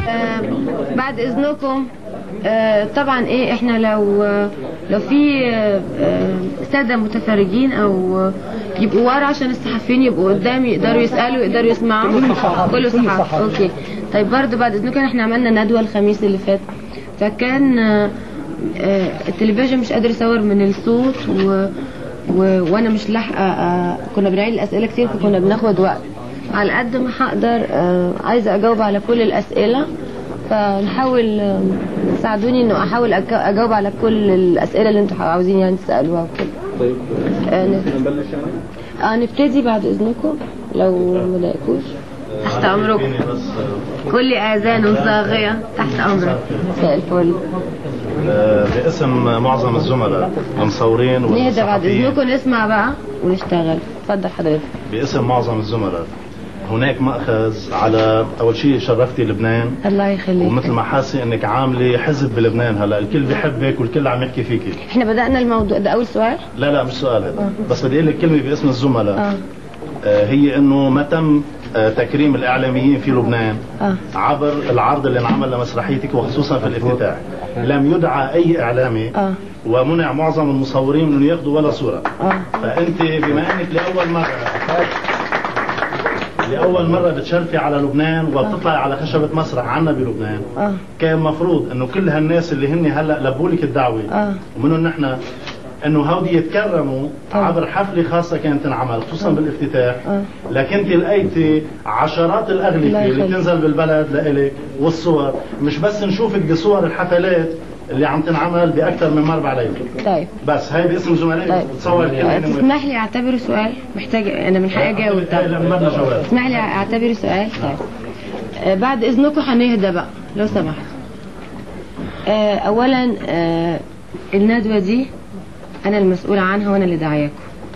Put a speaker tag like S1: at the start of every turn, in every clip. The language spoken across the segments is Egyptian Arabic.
S1: آه، بعد اذنكم آه، طبعا ايه احنا لو لو في آه، آه، ساده متفرجين او آه، يبقوا ورا عشان الصحفيين يبقوا قدام يقدروا يسالوا يقدروا يسمعوا كله صحافه اوكي طيب برضو بعد اذنكم احنا عملنا ندوه الخميس اللي فات فكان آه، آه، التلفزيون مش قادر يصور من الصوت و... و... وانا مش لاحقه آه، كنا بنعيد الاسئله كتير فكنا بناخد وقت على قد ما هقدر آه، عايزه اجاوب على كل الاسئله فنحاول آه، تساعدوني انه احاول أك- اجاوب على كل الاسئله اللي انتوا عاوزين يعني تسالوها وكده
S2: طيب
S1: آه، ن-
S2: نبلش يعني
S1: اه نبتدي بعد اذنكم لو ما لاقيكوش تحت امركم كل اذان صاغيه تحت امرك مساء الفل
S3: آه، باسم معظم الزملاء المصورين
S1: نهدى بعد
S3: والصحفيين
S1: اذنكم نسمع بقى ونشتغل اتفضل حضرتك
S3: باسم معظم الزملاء هناك مأخذ على أول شيء شرفتي لبنان
S1: الله يخليك
S3: ومثل ما حاسة انك عاملة حزب بلبنان هلا الكل بيحبك والكل عم يحكي فيكي
S1: احنا بدأنا الموضوع ده أول سؤال
S3: لا لا مش سؤال هذا بس بدي اقول لك كلمة باسم الزملاء
S1: اه
S3: آه، هي انه ما تم آه، تكريم الاعلاميين في لبنان
S1: اه
S3: عبر العرض اللي انعمل لمسرحيتك وخصوصا في الافتتاح لم يدعى اي اعلامي
S1: اه
S3: ومنع معظم المصورين من انه ياخذوا ولا صوره
S1: اه
S3: فانت بما انك لاول مره لاول مره بتشرفي على لبنان وبتطلعي على خشبه مسرح عنا بلبنان
S1: اه
S3: كان مفروض انه كل هالناس اللي هن هلا لبوا لك الدعوه
S1: اه
S3: ومنهم نحن انه هودي يتكرموا
S1: طبعا.
S3: عبر حفله خاصه كانت تنعمل خصوصا بالافتتاح
S1: اه
S3: لكن انت لقيتي عشرات
S1: الله
S3: الاغلفه اللي
S1: يخليك.
S3: بتنزل بالبلد لإلك والصور مش بس نشوفك بصور الحفلات اللي عم تنعمل باكثر من مربع ليله
S1: طيب
S3: بس هاي باسم زملائي
S1: طيب
S3: بتصور
S1: آه،
S3: كلمه
S1: تسمح لي اعتبره سؤال محتاج انا من حقي اجاوب
S3: هاي
S1: طبعا
S3: لما بدنا جواب
S1: تسمح لي اعتبره سؤال طيب آه، بعد اذنكم هنهدى بقى لو سمحت آه، اولا آه، الندوه دي انا المسؤوله عنها وانا اللي داعياكم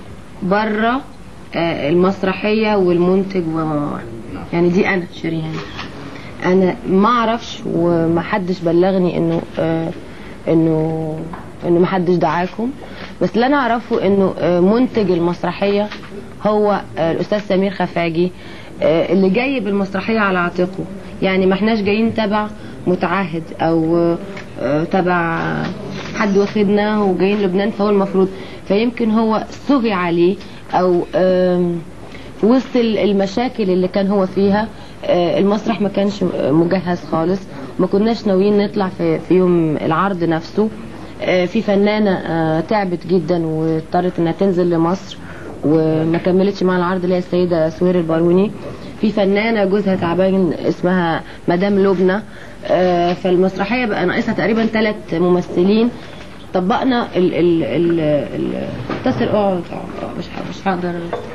S1: بره آه، المسرحيه والمنتج و يعني دي انا شريهان انا ما اعرفش وما حدش بلغني انه آه انه انه ما حدش دعاكم بس اللي انا اعرفه انه آه منتج المسرحيه هو آه الاستاذ سمير خفاجي آه اللي جاي بالمسرحيه على عاتقه يعني ما احناش جايين تبع متعهد او آه تبع حد واخدنا وجايين لبنان فهو المفروض فيمكن هو سهي عليه او آم في وسط ال- المشاكل اللي كان هو فيها آه، المسرح ما كانش مجهز خالص ما كناش ناويين نطلع في, في يوم العرض نفسه آه، في فنانة آه، تعبت جدا واضطرت انها تنزل لمصر وما كملتش مع العرض اللي هي السيدة سوير الباروني في فنانة جوزها تعبان اسمها مدام لبنى آه، فالمسرحية بقى ناقصها تقريبا ثلاث ممثلين طبقنا ال ال ال ال اتصل اقعد اقعد، مش ه- مش هقدر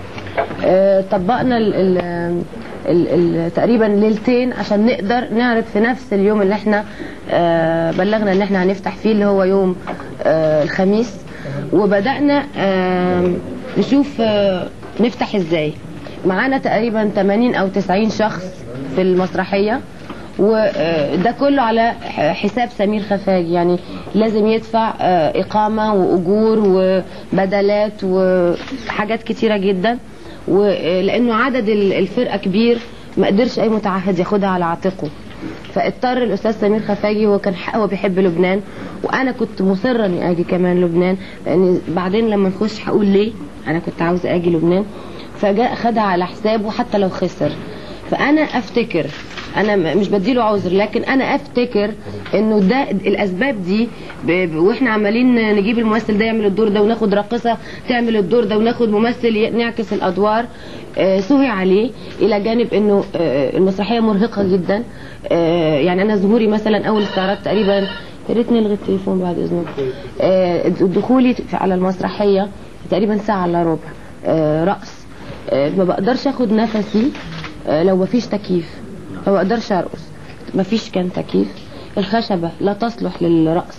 S1: آه، طبقنا ال ال ال ال تقريبا ليلتين عشان نقدر نعرض في نفس اليوم اللي احنا آه، بلغنا ان احنا هنفتح فيه اللي هو يوم آه، الخميس وبدأنا آه، نشوف آه، نفتح ازاي معانا تقريبا 80 او 90 شخص في المسرحية وده كله على حساب سمير خفاجي يعني لازم يدفع آه، إقامة وأجور وبدلات وحاجات كتيرة جدا ولأنه عدد ال- الفرقة كبير ما قدرش أي متعهد ياخدها على عاتقه فاضطر الأستاذ سمير خفاجي هو كان حق- هو بيحب لبنان وأنا كنت مصرة إني أجي كمان لبنان لأن بعدين لما نخش هقول ليه أنا كنت عاوزة أجي لبنان فجاء خدها على حسابه حتى لو خسر فانا افتكر انا م- مش بديله عذر لكن انا افتكر انه ده الاسباب دي ب... ب... واحنا عمالين نجيب الممثل ده يعمل الدور ده وناخد راقصه تعمل الدور ده وناخد ممثل ي- نعكس الادوار آه سهي عليه الى جانب انه آه المسرحيه مرهقه جدا آه يعني انا ظهوري مثلا اول استعراض تقريبا يا ريت نلغي التليفون بعد اذنك آه دخولي في- على المسرحيه تقريبا ساعه الا ربع آه رقص آه، ما بقدرش اخد نفسي آه، لو مفيش تكييف ما بقدرش ارقص مفيش كان تكييف الخشبة لا تصلح للرقص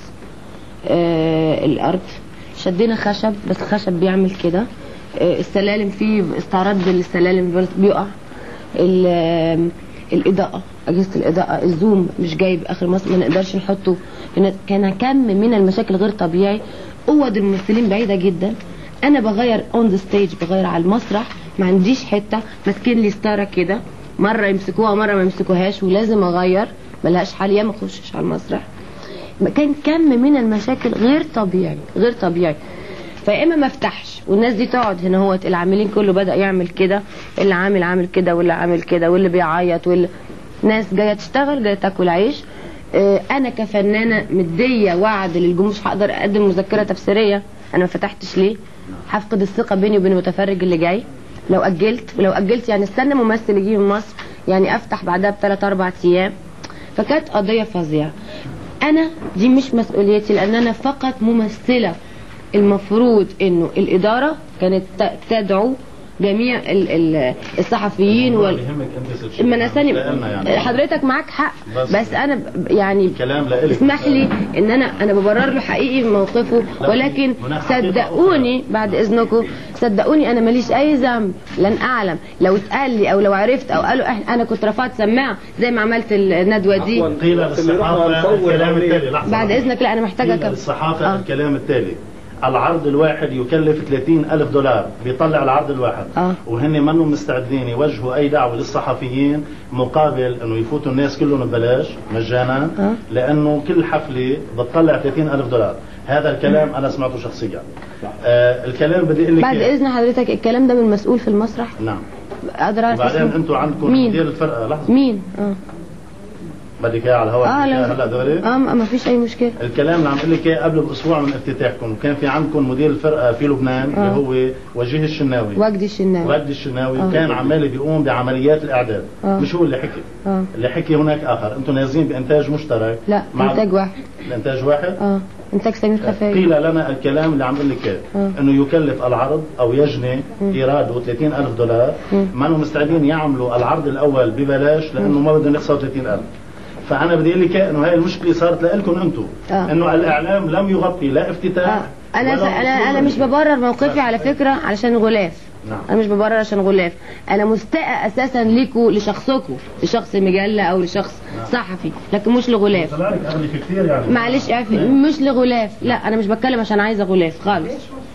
S1: آه، الارض شدينا خشب بس الخشب بيعمل كده آه، السلالم فيه استعراض بالسلالم بيقع ال- آم، الاضاءة اجهزة الاضاءة الزوم مش جايب اخر مصر ما نقدرش نحطه لأن كان كم من المشاكل غير طبيعي قوة الممثلين بعيدة جدا انا بغير اون ذا ستيج بغير على المسرح ما عنديش حته ماسكين لي ستاره كده مره يمسكوها مره ما يمسكوهاش ولازم اغير ملهاش حل يا ما اخشش على المسرح كان كم من المشاكل غير طبيعي غير طبيعي فيا اما ما افتحش والناس دي تقعد هنا هو العاملين كله بدا يعمل كده اللي عامل عامل كده واللي عامل كده واللي بيعيط واللي ناس جايه تشتغل جايه تاكل عيش آه، انا كفنانه مديه وعد للجمهور مش هقدر اقدم مذكره تفسيريه انا ما فتحتش ليه هفقد الثقه بيني وبين المتفرج اللي جاي لو اجلت ولو اجلت يعني استنى ممثل يجي من مصر يعني افتح بعدها بثلاث اربع ايام فكانت قضيه فظيعه انا دي مش مسؤوليتي لان انا فقط ممثله المفروض انه الاداره كانت ت- تدعو جميع ال- ال- الصحفيين وال
S3: بيهمك انت ست شيء.
S1: ما انا ثاني
S3: لألنا يعني.
S1: حضرتك معاك حق
S3: بس-
S1: بس انا ب- يعني
S3: كلام لإلك.
S1: اسمح لي ان انا انا ببرر له حقيقي موقفه
S3: لا،
S1: ولكن
S3: هناك حقيقة
S1: صدقوني بعد اذنكم صدقوني انا ماليش اي ذنب لن اعلم لو اتقال لي او لو عرفت او قالوا إح- انا كنت رفعت سماعه زي ما عملت الندوه دي
S2: عفواً.
S3: قيل
S2: اللي رحنا
S3: للصحافة
S2: نصور
S3: الكلام
S2: العملية.
S3: التالي لحظة
S1: بعد اذنك لا انا محتاجه
S3: قيل
S1: كم
S3: للصحافة
S1: آه.
S3: الكلام التالي العرض الواحد يكلف 30 ألف دولار بيطلع العرض الواحد
S1: آه.
S3: وهن منهم مستعدين يوجهوا أي دعوة للصحفيين مقابل أنه يفوتوا الناس كلهم ببلاش مجانا
S1: آه.
S3: لأنه كل حفلة بتطلع 30 ألف دولار هذا الكلام أنا سمعته شخصيا آه الكلام بدي أقول لك
S1: بعد
S3: إياه.
S1: اذن حضرتك الكلام ده من مسؤول في المسرح
S3: نعم
S1: اقدر اعرف
S3: وبعدين
S1: اسمه؟
S3: انتم عندكم
S1: مين؟
S3: مدير الفرقة لحظة
S1: مين اه
S3: بدك اياه على الهواء
S1: اه
S3: بدك إياه
S1: لا
S3: هلا دغري
S1: اه ما ما فيش اي مشكله
S3: الكلام اللي عم اقول لك اياه قبل باسبوع من افتتاحكم وكان في عندكم مدير الفرقه في لبنان
S1: آه.
S3: اللي هو وجيه الشناوي
S1: وجدي الشناوي
S3: وجدي الشناوي
S1: آه.
S3: كان عمال بيقوم بعمليات الاعداد
S1: آه.
S3: مش هو اللي حكي
S1: اه
S3: اللي حكي هناك اخر انتم نازلين بانتاج مشترك
S1: لا
S3: مع
S1: انتاج واحد
S3: الانتاج واحد
S1: اه انتاج سمير خفاجي
S3: قيل لنا الكلام اللي عم اقول لك اياه
S1: آه.
S3: انه يكلف العرض او يجني ايراده 30 الف دولار ما انهم مستعدين يعملوا العرض الاول ببلاش لانه ما بدهم يخسروا 30 الف فانا بدي اقول لك إياه انه هاي المشكله صارت لكم انتم
S1: آه.
S3: انه الاعلام لم يغطي لا افتتاح
S1: آه. انا
S3: ولا
S1: انا انا مش ببرر موقفي على فكره علشان غلاف
S3: نعم.
S1: انا مش ببرر عشان غلاف انا مستاء اساسا ليكوا لشخصكم لشخص مجله او لشخص صحفي لكن مش لغلاف
S3: طلع لك اغلى في كثير يعني
S1: معلش اعفي مش لغلاف لا انا مش بتكلم عشان عايزه غلاف خالص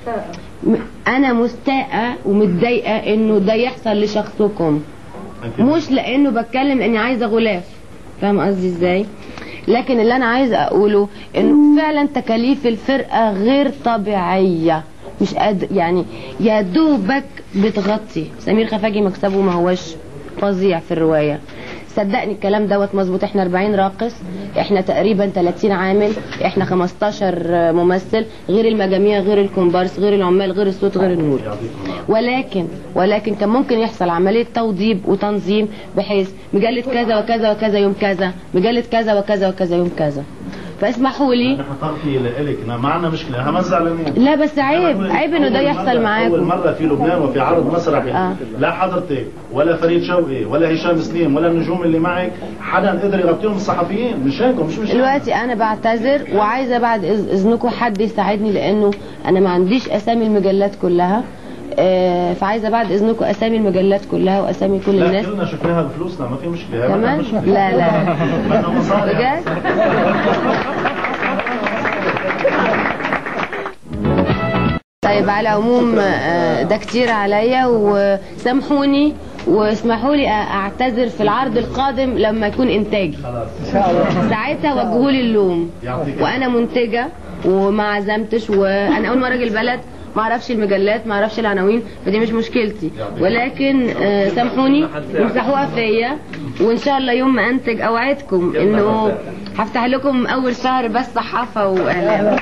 S1: م- انا مستاءه ومتضايقه انه ده يحصل لشخصكم
S3: أنت-
S1: مش لانه بتكلم اني عايزه غلاف فاهم قصدي ازاي لكن اللي انا عايزه اقوله انه فعلا تكاليف الفرقه غير طبيعيه مش قادر يعني يا دوبك بتغطي سمير خفاجي مكسبه ما هوش فظيع في الروايه صدقني الكلام دوت مظبوط احنا 40 راقص احنا تقريبا 30 عامل احنا 15 ممثل غير المجاميع غير الكومبارس غير العمال غير الصوت غير النور ولكن ولكن كان ممكن يحصل عمليه توضيب وتنظيم بحيث مجله كذا وكذا وكذا يوم كذا مجله كذا وكذا وكذا يوم كذا فاسمحوا لي
S3: نحن طرفي لإلك ما عندنا مشكله احنا ما زعلانين
S1: لا بس عيب عيب انه ده
S3: أول
S1: يحصل
S3: مرة- اول
S1: معاكم
S3: مره في لبنان وفي عرض مسرحي
S1: آه.
S3: لا حضرتك ولا فريد شوقي ولا هشام سليم ولا النجوم اللي معك حدا قدر يغطيهم الصحفيين مشانكم مش مشان
S1: دلوقتي انا بعتذر وعايزه بعد إذ- اذنكم حد يساعدني لانه انا ما عنديش اسامي المجلات كلها آه، فعايزه بعد اذنكم اسامي المجلات كلها واسامي كل
S3: لا
S1: الناس
S3: كلنا شفناها بفلوسنا ما في مشكله ما
S1: كمان
S3: في مشكلة.
S1: لا لا
S3: بدنا مصاري
S1: بجد طيب على العموم آه، ده كتير عليا وسامحوني واسمحوا لي اعتذر في العرض القادم لما يكون انتاجي ساعتها وجهوا لي اللوم
S3: يعطيك
S1: وانا منتجه وما عزمتش وانا اول مره اجي البلد ما اعرفش المجلات ما اعرفش العناوين فدي مش مشكلتي ولكن آه، سامحوني وامسحوها فيا وان شاء الله يوم ما انتج اوعدكم انه هفتح لكم اول شهر بس صحافه واعلام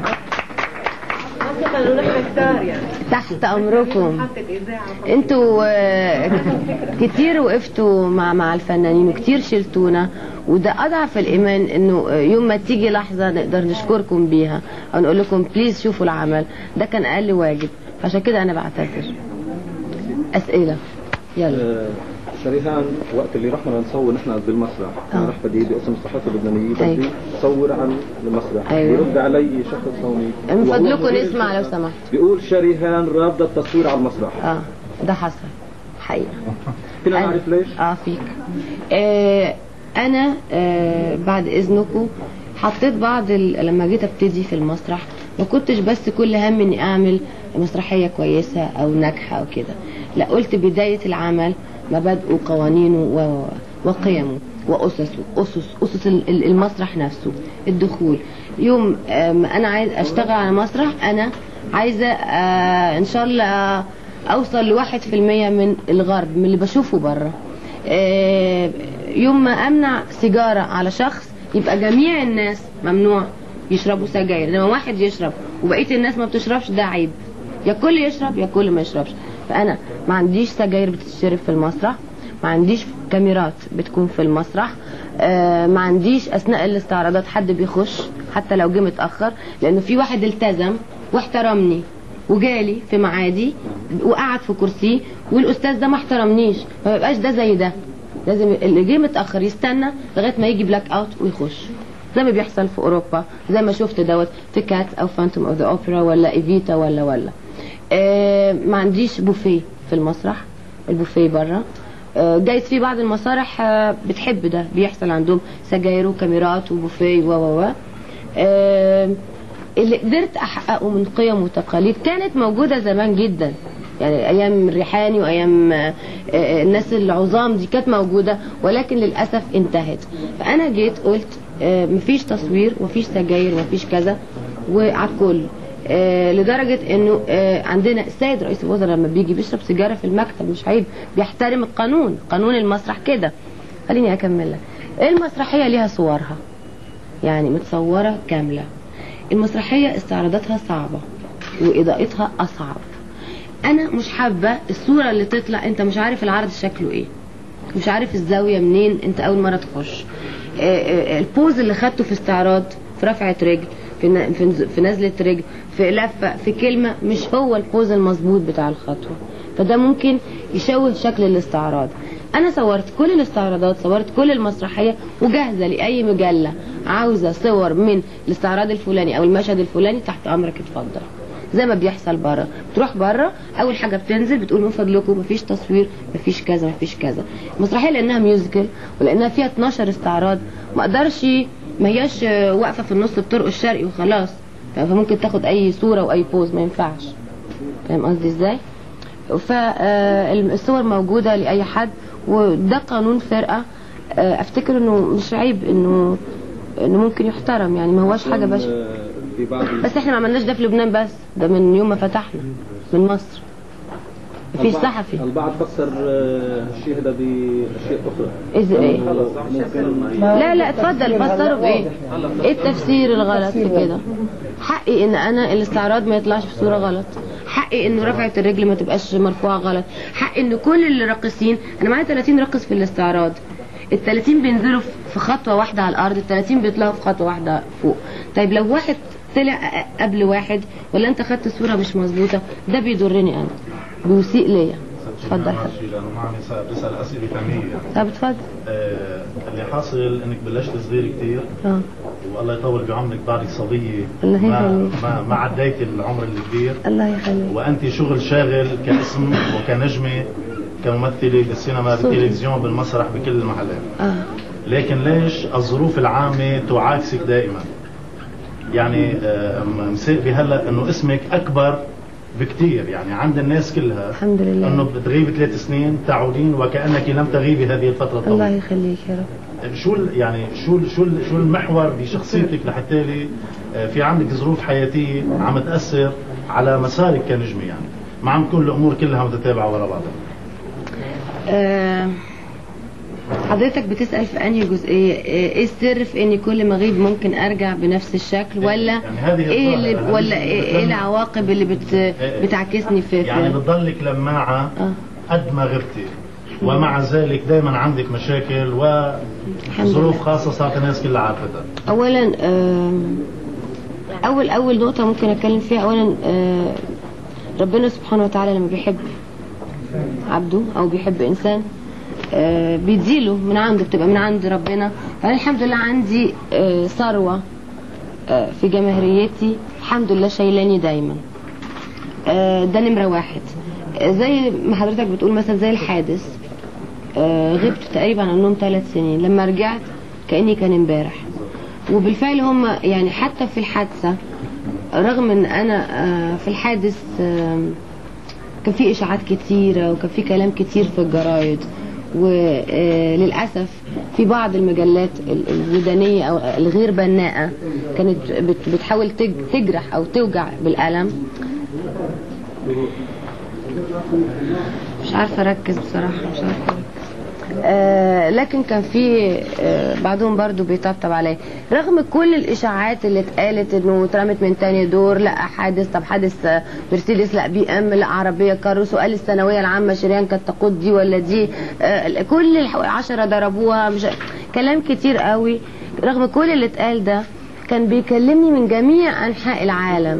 S1: تحت امركم انتوا آه، كتير وقفتوا مع مع الفنانين وكتير شلتونا وده اضعف الايمان انه آه، يوم ما تيجي لحظه نقدر نشكركم بيها او نقول لكم بليز شوفوا العمل ده كان اقل واجب عشان كده انا بعتذر اسئله يلا
S2: آه، شريهان وقت اللي رحنا نصور نحن بالمسرح
S1: آه.
S2: انا رح بدي باسم الصحافه اللبنانيه
S1: أيوة.
S2: بدي صور عن المسرح
S1: أيوة.
S2: بيرد علي شخص هوني
S1: من
S2: وهو
S1: فضلكم
S2: مدير
S1: نسمع لو
S2: الفرقة.
S1: سمحت
S2: بيقول شريهان رافضه التصوير على المسرح
S1: اه ده حصل حقيقه
S2: فينا
S1: أنا-
S2: نعرف ليش؟
S1: اه فيك آه انا آه بعد اذنكم حطيت بعض ال... لما جيت ابتدي في المسرح ما كنتش بس كل هم اني اعمل مسرحيه كويسه او ناجحه او كده لا قلت بدايه العمل مبادئه وقوانينه و... وقيمه واسسه اسس اسس ال- ال- المسرح نفسه الدخول يوم آم، انا عايز اشتغل على مسرح انا عايزه آه، ان شاء الله آه، اوصل لواحد في المية من الغرب من اللي بشوفه بره آه، يوم ما امنع سيجاره على شخص يبقى جميع الناس ممنوع يشربوا سجاير لما واحد يشرب وبقيه الناس ما بتشربش ده عيب يا كل يشرب يا كل ما يشربش فانا ما عنديش سجاير بتتشرب في المسرح ما عنديش كاميرات بتكون في المسرح آه ما عنديش اثناء الاستعراضات حد بيخش حتى لو جه متاخر لانه في واحد التزم واحترمني وجالي في معادي وقعد في كرسيه والاستاذ ده ما احترمنيش ما يبقاش ده زي ده لازم اللي جه متاخر يستنى لغايه ما يجي بلاك اوت ويخش زي ما بيحصل في اوروبا زي ما شفت دوت في كات او فانتوم اوف ذا اوبرا ولا ايفيتا ولا ولا آه ما عنديش بوفيه في المسرح البوفيه بره آه جايز في بعض المسارح آه بتحب ده بيحصل عندهم سجاير وكاميرات وبوفيه و و و آه اللي قدرت احققه من قيم وتقاليد كانت موجوده زمان جدا يعني ايام الريحاني وايام آه، آه، الناس العظام دي كانت موجوده ولكن للاسف انتهت فانا جيت قلت آه، مفيش تصوير ومفيش سجاير ومفيش كذا وعلى الكل آه، لدرجة انه آه، عندنا السيد رئيس الوزراء لما بيجي بيشرب سيجارة في المكتب مش عيب بيحترم القانون قانون المسرح كده خليني اكمل لك المسرحية ليها صورها يعني متصورة كاملة المسرحية استعراضاتها صعبة وإضاءتها أصعب أنا مش حابة الصورة اللي تطلع أنت مش عارف العرض شكله إيه مش عارف الزاوية منين أنت أول مرة تخش آه، آه، البوز اللي خدته في استعراض في رفعة رجل في ن- في نز- في نزلة رجل في لفة في كلمة مش هو البوز المظبوط بتاع الخطوة فده ممكن يشوه شكل الاستعراض انا صورت كل الاستعراضات صورت كل المسرحيه وجاهزه لاي مجله عاوزه صور من الاستعراض الفلاني او المشهد الفلاني تحت امرك اتفضل زي ما بيحصل بره بتروح بره اول حاجه بتنزل بتقول من فضلكم مفيش تصوير مفيش كذا مفيش كذا المسرحيه لانها ميوزيكال ولانها فيها 12 استعراض ما اقدرش ما هياش آه، واقفه في النص بطرق الشرقي وخلاص فممكن تاخد اي صوره واي بوز ما ينفعش فاهم قصدي ازاي فالصور موجوده لاي حد وده قانون فرقه آه، افتكر انه مش عيب انه انه ممكن يحترم يعني ما هوش حاجه بشعه
S2: آه، في بعض
S1: بس احنا ما عملناش ده في لبنان بس ده من يوم ما فتحنا من مصر مفيش
S2: البعض-
S1: صحفي
S2: البعض فسر آه، الشيء هذا باشياء اخرى
S1: إذا إيه؟
S2: ممكن
S1: لا لا اتفضل فسروا بايه ايه التفسير الغلط في كده حقي ان انا الاستعراض ما يطلعش في صوره غلط حقي انه رفعه الرجل ما تبقاش مرفوعه غلط حقي ان كل اللي راقصين انا معايا 30 راقص في الاستعراض ال 30 بينزلوا في خطوه واحده على الارض ال 30 بيطلعوا في خطوه واحده فوق طيب لو واحد طلع قبل واحد ولا انت خدت صوره مش مظبوطه ده بيضرني انا بيسيء ليا اتفضل حضرتك.
S3: ماشي لانه معي نساء بسال اسئله فنيه
S1: طب اتفضل
S3: آه اللي حاصل انك بلشت صغير كثير
S1: اه
S3: والله يطول بعمرك بعدك صبيه
S1: الله
S3: ما,
S1: يخليك.
S3: ما, ما عديتي العمر الكبير
S1: الله يخليك
S3: وانت شغل شاغل كاسم وكنجمه كممثله بالسينما بالتلفزيون بالمسرح بكل المحلات
S1: اه
S3: لكن ليش الظروف العامه تعاكسك دائما يعني آه، مساء هلا انه اسمك اكبر بكثير يعني عند الناس كلها
S1: الحمد لله.
S3: انه بتغيبي ثلاث سنين تعودين وكانك لم تغيبي هذه الفتره
S1: الله
S3: الطويله
S1: يخليك يا رب
S3: شو ال- يعني شو ال- شو ال- شو المحور بشخصيتك لحتى لي آه، في عندك ظروف حياتيه عم تاثر على مسارك كنجمه يعني ما عم تكون الامور كلها متتابعه ورا بعضها
S1: آه، حضرتك بتسأل في أنهي جزئية آه، ايه السر في اني كل ما اغيب ممكن ارجع بنفس الشكل ولا
S3: يعني هذه
S1: ايه
S3: الظاهرة،
S1: اللي
S3: هذه
S1: ولا ايه إيه
S3: بتم-
S1: العواقب اللي بت بتعكسني في
S3: يعني
S1: في-
S3: بتضلك لماعه
S1: آه.
S3: قد ما غبتي ومع ذلك دائما عندك مشاكل
S1: الحمد
S3: وظروف
S1: لله.
S3: خاصه صارت الناس كلها عارفتها
S1: اولا آم، اول اول نقطة ممكن اتكلم فيها اولا آه، ربنا سبحانه وتعالى لما بيحب عبده او بيحب انسان آه، بيديله من عنده بتبقى من عند ربنا فانا الحمد لله عندي آه، ثروه آه، في جماهيريتي الحمد لله شايلاني دايما آه، ده نمره واحد آه، زي ما حضرتك بتقول مثلا زي الحادث آه، غبت تقريبا عنهم ثلاث سنين لما رجعت كاني كان امبارح وبالفعل هم يعني حتى في الحادثه رغم ان انا آه، في الحادث آم، كان في اشاعات كتيره وكان في كلام كتير في الجرايد وللاسف في بعض المجلات ال- الودانيه او الغير بناءه كانت بت- بتحاول تج- تجرح او توجع بالقلم مش عارفه اركز بصراحه مش عارفه أركز. آه لكن كان في آه بعضهم برضو بيطبطب عليا رغم كل الاشاعات اللي اتقالت انه اترمت من تاني دور لا حادث طب حادث آه، مرسيدس لا بي ام لا عربيه كارو سؤال الثانويه العامه شريان كانت تقود دي ولا دي آه كل العشرة ضربوها مش كلام كتير قوي رغم كل اللي اتقال ده كان بيكلمني من جميع انحاء العالم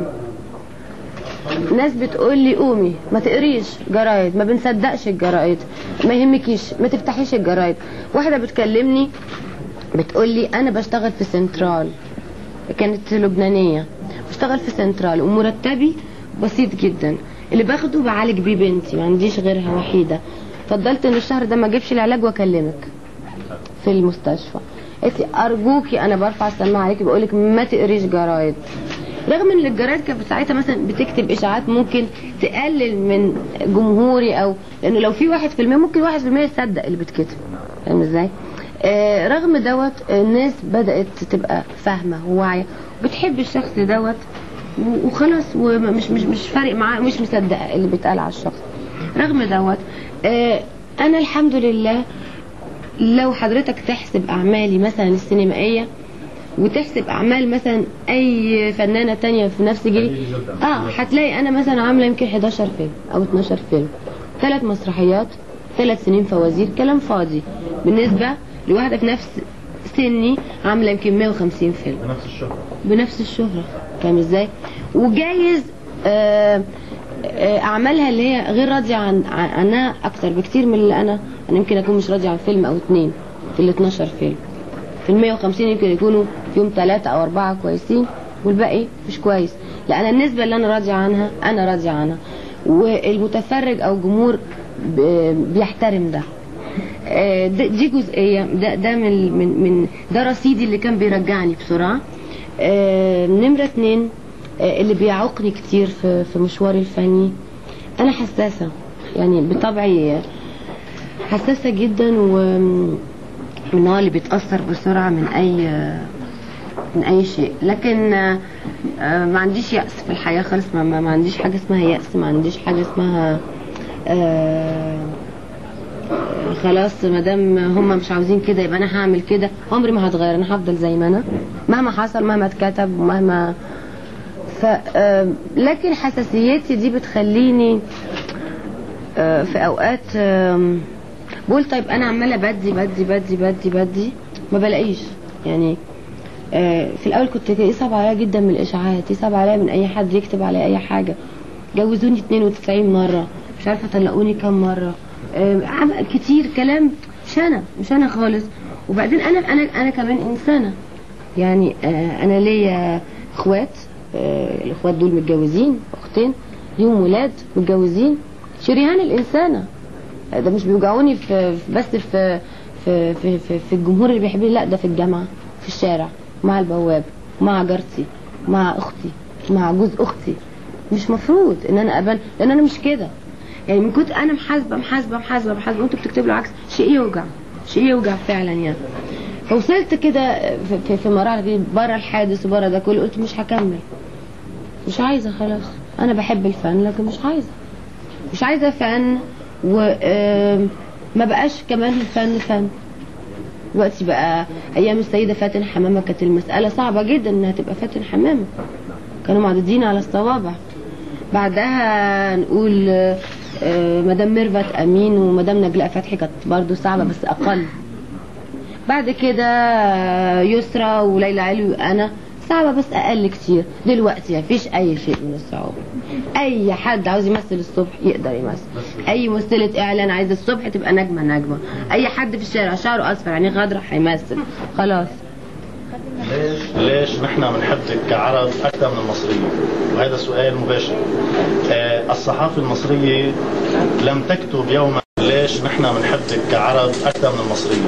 S1: ناس بتقول لي قومي ما تقريش جرايد ما بنصدقش الجرايد ما يهمكيش ما تفتحيش الجرايد واحده بتكلمني بتقول لي انا بشتغل في سنترال كانت لبنانيه بشتغل في سنترال ومرتبي بسيط جدا اللي باخده بعالج بيه بنتي ما عنديش غيرها وحيده فضلت ان الشهر ده ما اجيبش العلاج واكلمك في المستشفى قالت لي ارجوكي انا برفع السماعه عليكي بقول لك ما تقريش جرايد رغم ان الجرايد كانت ساعتها مثلا بتكتب اشاعات ممكن تقلل من جمهوري او لانه لو في واحد في المية ممكن واحد في المية يصدق اللي بتكتب فاهم ازاي؟ آه رغم دوت الناس بدأت تبقى فاهمة وواعية وبتحب الشخص دوت و- وخلاص ومش مش مش فارق معاه مش مصدقة اللي بيتقال على الشخص رغم دوت آه انا الحمد لله لو حضرتك تحسب اعمالي مثلا السينمائيه وتحسب اعمال مثلا اي فنانه تانية في نفس جيلي اه هتلاقي انا مثلا عامله يمكن 11 فيلم او 12 فيلم ثلاث مسرحيات ثلاث سنين فوازير كلام فاضي بالنسبه لواحده في نفس سني عامله يمكن 150 فيلم
S3: بنفس الشهر
S1: بنفس الشهرة فاهم ازاي وجايز آه، آه، اعمالها اللي هي غير راضية عن عن- عنها اكتر بكتير من اللي انا انا يمكن اكون مش راضية عن فيلم او اتنين في ال 12 فيلم في ال 150 يمكن يكونوا فيهم ثلاثة او اربعة كويسين والباقي مش كويس لا انا النسبة اللي انا راضية عنها انا راضية عنها والمتفرج او الجمهور ب- بيحترم ده آه، ده- دي جزئيه ده ده من من من ده رصيدي اللي كان بيرجعني بسرعه آه، نمره اتنين آه، اللي بيعوقني كتير في في مشواري الفني انا حساسه يعني بطبعي حساسه جدا ومن النوع اللي بيتاثر بسرعه من اي من اي شيء لكن آه، آه، ما عنديش يأس في الحياه خالص ما, ما ما عنديش حاجه اسمها يأس ما عنديش حاجه اسمها آه خلاص ما دام هم مش عاوزين كده يبقى انا هعمل كده عمري ما هتغير انا هفضل زي ما انا مهما حصل مهما اتكتب ومهما ف آه، لكن حساسيتي دي بتخليني آه، في اوقات آم، بقول طيب انا عماله بدي بدي بدي بدي بدي ما بلاقيش يعني آه، في الاول كنت يصعب عليا جدا من الاشاعات يصعب عليا من اي حد يكتب عليا اي حاجه جوزوني 92 مره مش عارفه طلقوني كام مره آه، عم- كتير كلام مش انا مش انا خالص وبعدين انا انا انا كمان انسانه يعني آه، انا ليا اخوات آه، الاخوات دول متجوزين اختين ليهم ولاد متجوزين شريهان الانسانه آه، ده مش بيوجعوني في في- بس في في في في, في الجمهور اللي بيحبني لا ده في الجامعه في الشارع مع البواب مع جارتي مع اختي مع جوز اختي مش مفروض ان انا ابان لان انا مش كده يعني من كنت انا محاسبه محاسبه محاسبه محاسبه وانتوا بتكتبوا العكس شيء يوجع شيء يوجع فعلا يعني فوصلت كده في, في, في مراحل كده بره الحادث وبره ده كله قلت مش هكمل مش عايزه خلاص انا بحب الفن لكن مش عايزه مش عايزه فن وما بقاش كمان الفن فن دلوقتي بقى ايام السيده فاتن حمامه كانت المساله صعبه جدا انها تبقى فاتن حمامه كانوا معدودين على الصوابع بعدها نقول آه، آه، مدام ميرفت امين ومدام نجلاء فتحي كانت برضو صعبه بس اقل بعد كده آه، يسرى وليلى علوي وانا صعبه بس اقل كتير دلوقتي مفيش اي شيء من الصعوبه اي حد عاوز يمثل الصبح يقدر يمثل اي ممثله اعلان عايزه الصبح تبقى نجمه نجمه اي حد في الشارع شعره اصفر عينيه خضرا هيمثل خلاص
S3: ليش ليش نحن بنحبك كعرب اكثر من المصريين؟ وهذا سؤال مباشر. آه الصحافه المصريه لم تكتب يوما ليش نحن بنحبك كعرب اكثر من المصريين؟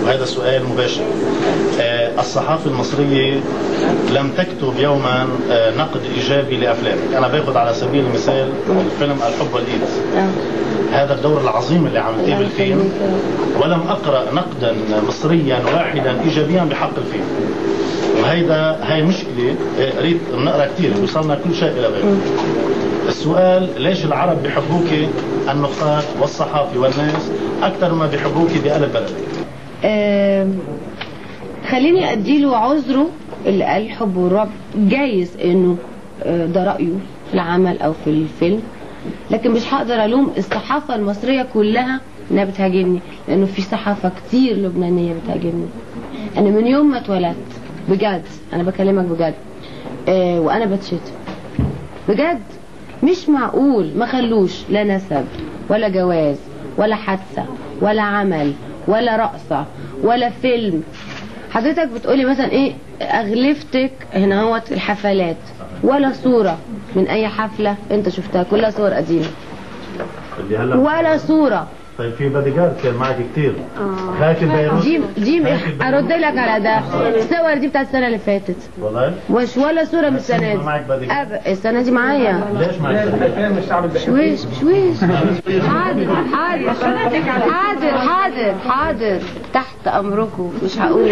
S3: وهذا سؤال مباشر آه، الصحافة المصرية لم تكتب يوما آه، نقد إيجابي لأفلامك أنا باخذ على سبيل المثال الفيلم الحب والإيدز
S1: آه.
S3: هذا الدور العظيم اللي عملتيه بالفيلم ولم أقرأ نقدا مصريا واحدا إيجابيا بحق الفيلم وهيدا هاي مشكلة آه، قريت بنقرا كثير وصلنا كل شيء إلى غيره السؤال ليش العرب بيحبوك النقاد والصحافي والناس أكثر ما بيحبوك بقلب بلدك
S1: آم، خليني اديله عذره اللي قال الحب والرعب جايز انه آه، ده رايه في العمل او في الفيلم لكن مش هقدر الوم الصحافه المصريه كلها انها بتهاجمني لانه في صحافه كتير لبنانيه بتهاجمني انا من يوم ما اتولدت بجد انا بكلمك بجد آه وانا بتشتم بجد مش معقول ما خلوش لا نسب ولا جواز ولا حادثة ولا عمل ولا رقصة ولا فيلم حضرتك بتقولي مثلا ايه اغلفتك هنا هوت الحفلات ولا صورة من اي حفلة انت شفتها كلها صور قديمة
S3: اللي هلا
S1: ولا صورة
S3: طيب في بادي جارد كان معك كثير هاك بيروت
S1: دي دي
S3: هاك بيروت.
S1: ارد لك على ده الصور دي بتاعت السنة اللي فاتت
S3: والله
S1: مش ولا صورة من السنة
S3: معك
S1: دي
S3: بادي جارد.
S1: أب... السنة دي معايا
S3: ليش معك بادي جارد؟
S1: شويش شويش حاضر حاضر حاضر حاضر حاضر تحت امركم مش هقول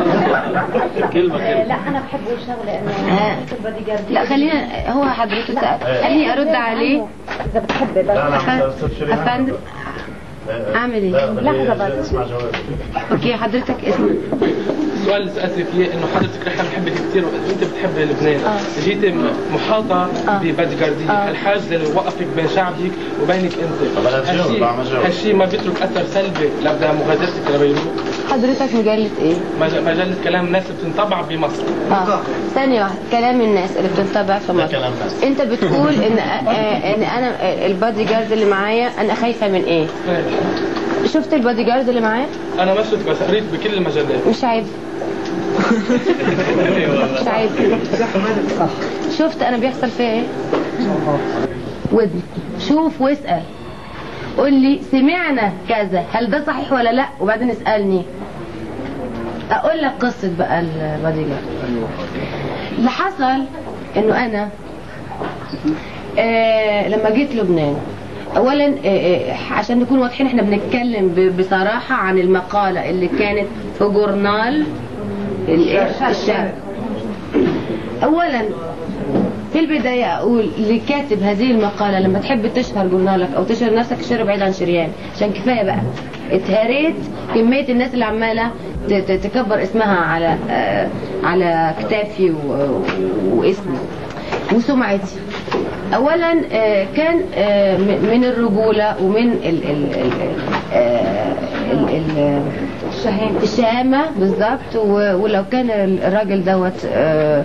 S4: لا انا بحب اقول شغله انه
S1: آه.
S4: البادي جارد
S1: لا خلينا هو حضرته سأل خليني ارد عليه
S4: اذا بتحبي
S3: لا
S4: بس
S3: لا أستاذ شيرين.
S1: افندم
S3: آه،
S1: أعمل إيه؟
S3: لا، خليه
S4: لحظة بس.
S3: اسمع جوابي
S1: اوكي حضرتك اسمك
S5: السؤال اللي سالتك اياه انه حضرتك احنا بنحبك كثير وانت بتحب لبنان
S1: آه.
S5: جيتي م- محاطه
S1: آه.
S5: ببادي جارديه
S1: آه.
S5: الحاجز اللي وقفك بين شعبك وبينك انت
S3: طب أنا أتجاوب،
S5: هالشي-
S3: بعمل جواب.
S5: هالشي ما بيترك اثر سلبي لابدا مغادرتك لبيروت
S1: حضرتك مجلة ايه؟
S5: مج- مجله كلام الناس اللي بتنطبع بمصر
S1: اه ثانية واحدة كلام الناس اللي بتتبع في
S3: ده
S1: مصر
S3: كلام ناس
S1: انت بتقول ان آه، ان انا آه، البادي جارد اللي معايا انا خايفة من ايه؟ شفت البادي جارد اللي معايا؟
S5: انا ما شفت بس قريت بكل المجلات
S1: مش عيب مش عيب شفت انا بيحصل فيها ايه ودني شوف واسأل قول لي سمعنا كذا هل ده صحيح ولا لا وبعدين اسألني اقول لك قصة بقى البادي جارد اللي حصل انه انا آه لما جيت لبنان اولا آه آه عشان نكون واضحين احنا بنتكلم ب- بصراحة عن المقالة اللي كانت في جورنال ال- الشرق اولا في البداية اقول لكاتب هذه المقالة لما تحب تشهر جورنالك او تشهر نفسك اشهر بعيد عن شريان عشان كفاية بقى اتهريت كمية الناس اللي عمالة ت- ت- تكبر اسمها على آه على كتافي و- واسمي وسمعتي اولا آه، كان آه، م- من الرجوله ومن ال ال ال آه، ال- ال- الشهامه الشهامه بالظبط و- ولو كان الراجل دوت آه،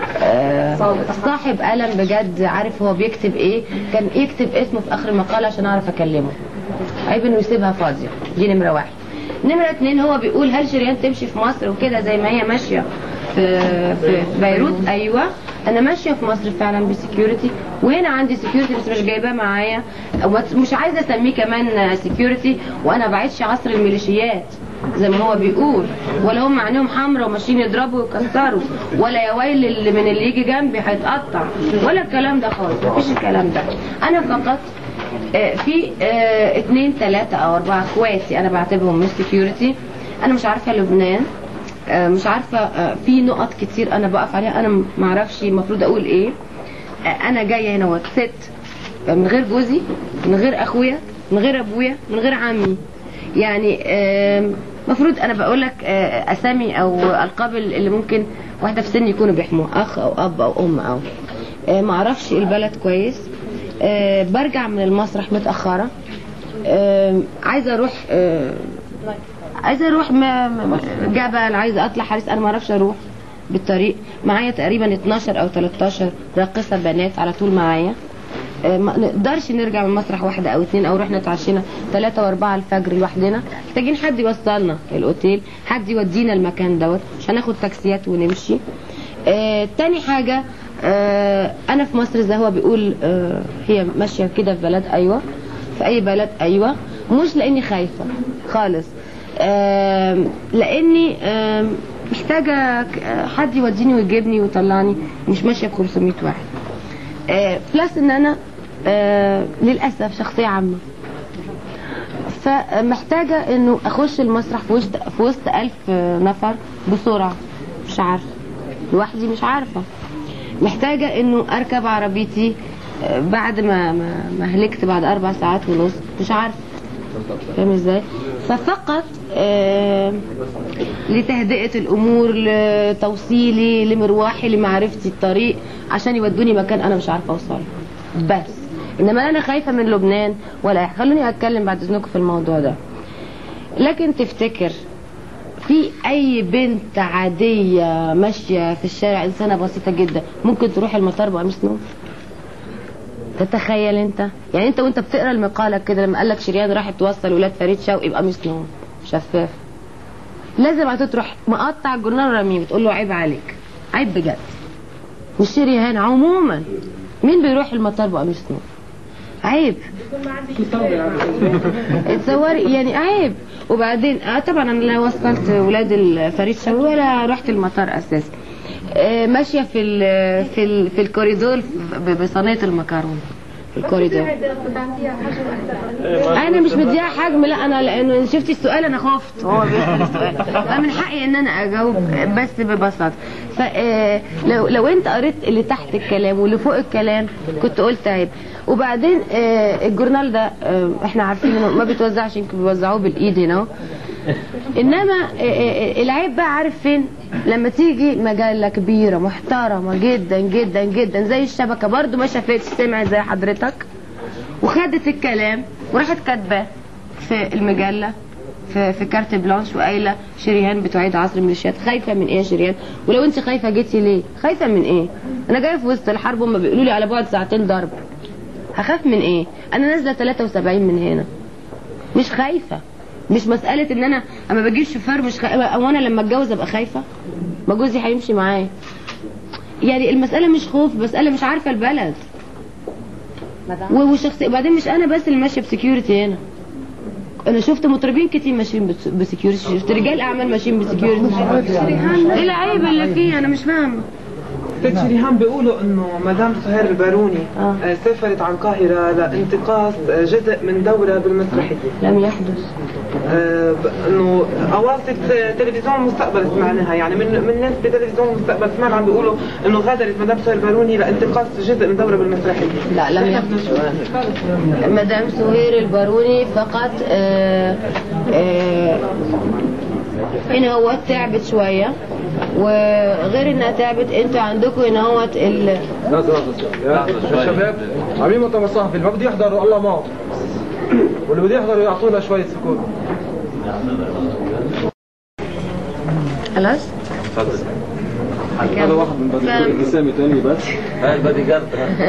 S1: آه، صاحب قلم بجد عارف هو بيكتب ايه كان يكتب اسمه في اخر المقاله عشان اعرف اكلمه عيب انه يسيبها فاضيه دي نمره واحد نمره اتنين هو بيقول هل شريان تمشي في مصر وكده زي ما هي ماشيه في في بيروت ايوه انا ماشيه في مصر فعلا بسكيورتي وهنا عندي سكيورتي بس مش جايباه معايا ومت- مش عايزه اسميه كمان سكيورتي وانا بعيدش عصر الميليشيات زي ما هو بيقول ولا هم عينيهم حمرا وماشيين يضربوا ويكسروا ولا يا ويل اللي من اللي يجي جنبي هيتقطع ولا الكلام ده خالص مفيش الكلام ده انا فقط آه، في آه، اتنين تلاتة او اربعة اخواتي انا بعتبرهم مش سكيورتي انا مش عارفة لبنان آه، مش عارفة آه، في نقط كتير انا بقف عليها انا معرفش المفروض اقول ايه آه، انا جاية هنا وقت ست آه، من غير جوزي من غير اخويا من غير ابويا من غير عمي يعني آم، مفروض انا بقول لك آه، اسامي او القاب اللي ممكن واحده في سني يكونوا بيحموها اخ او اب او ام او آه، معرفش البلد كويس آه، برجع من المسرح متاخره آه، عايزه اروح آه، عايزه اروح ما- ما- جبل عايزه اطلع حارس انا ما اعرفش اروح بالطريق معايا تقريبا 12 او 13 راقصه بنات على طول معايا آه، ما نقدرش نرجع من مسرح واحدة او اتنين او رحنا اتعشينا ثلاثة واربعة الفجر لوحدنا محتاجين حد يوصلنا الاوتيل حد يودينا المكان دوت عشان ناخد تاكسيات ونمشي آه تاني حاجة آه انا في مصر زي هو بيقول آه هي ماشية كده في بلد ايوه في اي بلد ايوه مش لاني خايفة خالص آم، لاني آم، محتاجه ك- آه، حد يوديني ويجيبني ويطلعني مش ماشيه ب 500 واحد آه، بلس ان انا آه، للاسف شخصيه عامه فمحتاجه انه اخش المسرح في وسط في وسط ألف نفر بسرعه مش عارفه لوحدي مش عارفه محتاجه انه اركب عربيتي آه، بعد ما ما ما هلكت بعد اربع ساعات ونص مش عارفه فاهم ازاي ففقط آه لتهدئه الامور لتوصيلي لمروحي لمعرفتي الطريق عشان يودوني مكان انا مش عارفه اوصله بس انما انا خايفه من لبنان ولا خلوني اتكلم بعد اذنكم في الموضوع ده لكن تفتكر في اي بنت عاديه ماشيه في الشارع انسانه بسيطه جدا ممكن تروح المطار بقميص نوم تتخيل انت يعني انت وانت بتقرا المقاله كده لما قال لك شريان راحت توصل ولاد فريد شوقي بقميص نوم شفاف لازم هتروح مقطع الجورنال رميه بتقول له عيب عليك عيب بجد مش شريان عموما مين بيروح المطار بقميص نوم عيب تصوري يعني عيب وبعدين اه طبعا انا لا وصلت ولاد الفريد شوقي ولا رحت المطار اساسا آه، ماشيه في ال في ال في الكوريدور ب- بصينيه المكرونه في الكوريدور انا مش مديها حجم لا انا لانه شفتي السؤال انا خفت هو بيسال السؤال فمن حقي ان انا اجاوب بس ببساطه فلو لو انت قريت اللي تحت الكلام واللي فوق الكلام كنت قلت عيب وبعدين آه، الجورنال ده آه، احنا عارفين انه ما بيتوزعش يمكن بيوزعوه بالايد هنا اهو. انما آه، آه، العيب بقى عارف فين لما تيجي مجله كبيره محترمه جدا جدا جدا زي الشبكه برضو ما شافتش سمعت زي حضرتك وخدت الكلام وراحت كاتباه في المجله في في كارت بلانش وقايله شريهان بتعيد عصر الميليشيات خايفه من ايه يا شريهان ولو انت خايفه جيتي ليه خايفه من ايه انا جايه في وسط الحرب هم بيقولوا لي على بعد ساعتين ضرب هخاف من ايه انا نازله 73 من هنا مش خايفه مش مساله ان انا اما بجيب شوفير مش خايفه او انا لما اتجوز ابقى خايفه ما جوزي هيمشي معايا يعني المساله مش خوف مساله مش عارفه البلد و- والشخصيه وبعدين مش انا بس اللي ماشيه بسكيورتي هنا انا شفت مطربين كتير ماشيين بس- بسكيورتي شفت رجال اعمال ماشيين بسكيورتي ايه العيب اللي فيه انا مش فاهمه
S6: ست شريهان بيقولوا انه مدام سهير الباروني
S1: آه.
S6: آه، سافرت عن القاهرة لانتقاص آه، جزء من دورة بالمسرحية
S1: لم يحدث
S6: آه، ب- انه اواسط آه، تلفزيون المستقبل سمعناها يعني من من ناس بتلفزيون المستقبل سمعنا عم بيقولوا انه غادرت مدام سهير الباروني لانتقاص جزء من دورة بالمسرحية
S1: لا لم يحدث مدام سهير الباروني فقط آه آه هنا هو تعبت شوية وغير انها تعبت انتوا عندكم هنا هو ال...
S7: لحظة لحظة يا يا شباب عاملين مؤتمر صحفي اللي ما بده يحضروا الله معه واللي بده يحضروا يعطونا شوية سكون
S1: خلاص
S2: هذا واحد من بدي اسامي تاني بس
S1: بدي جارد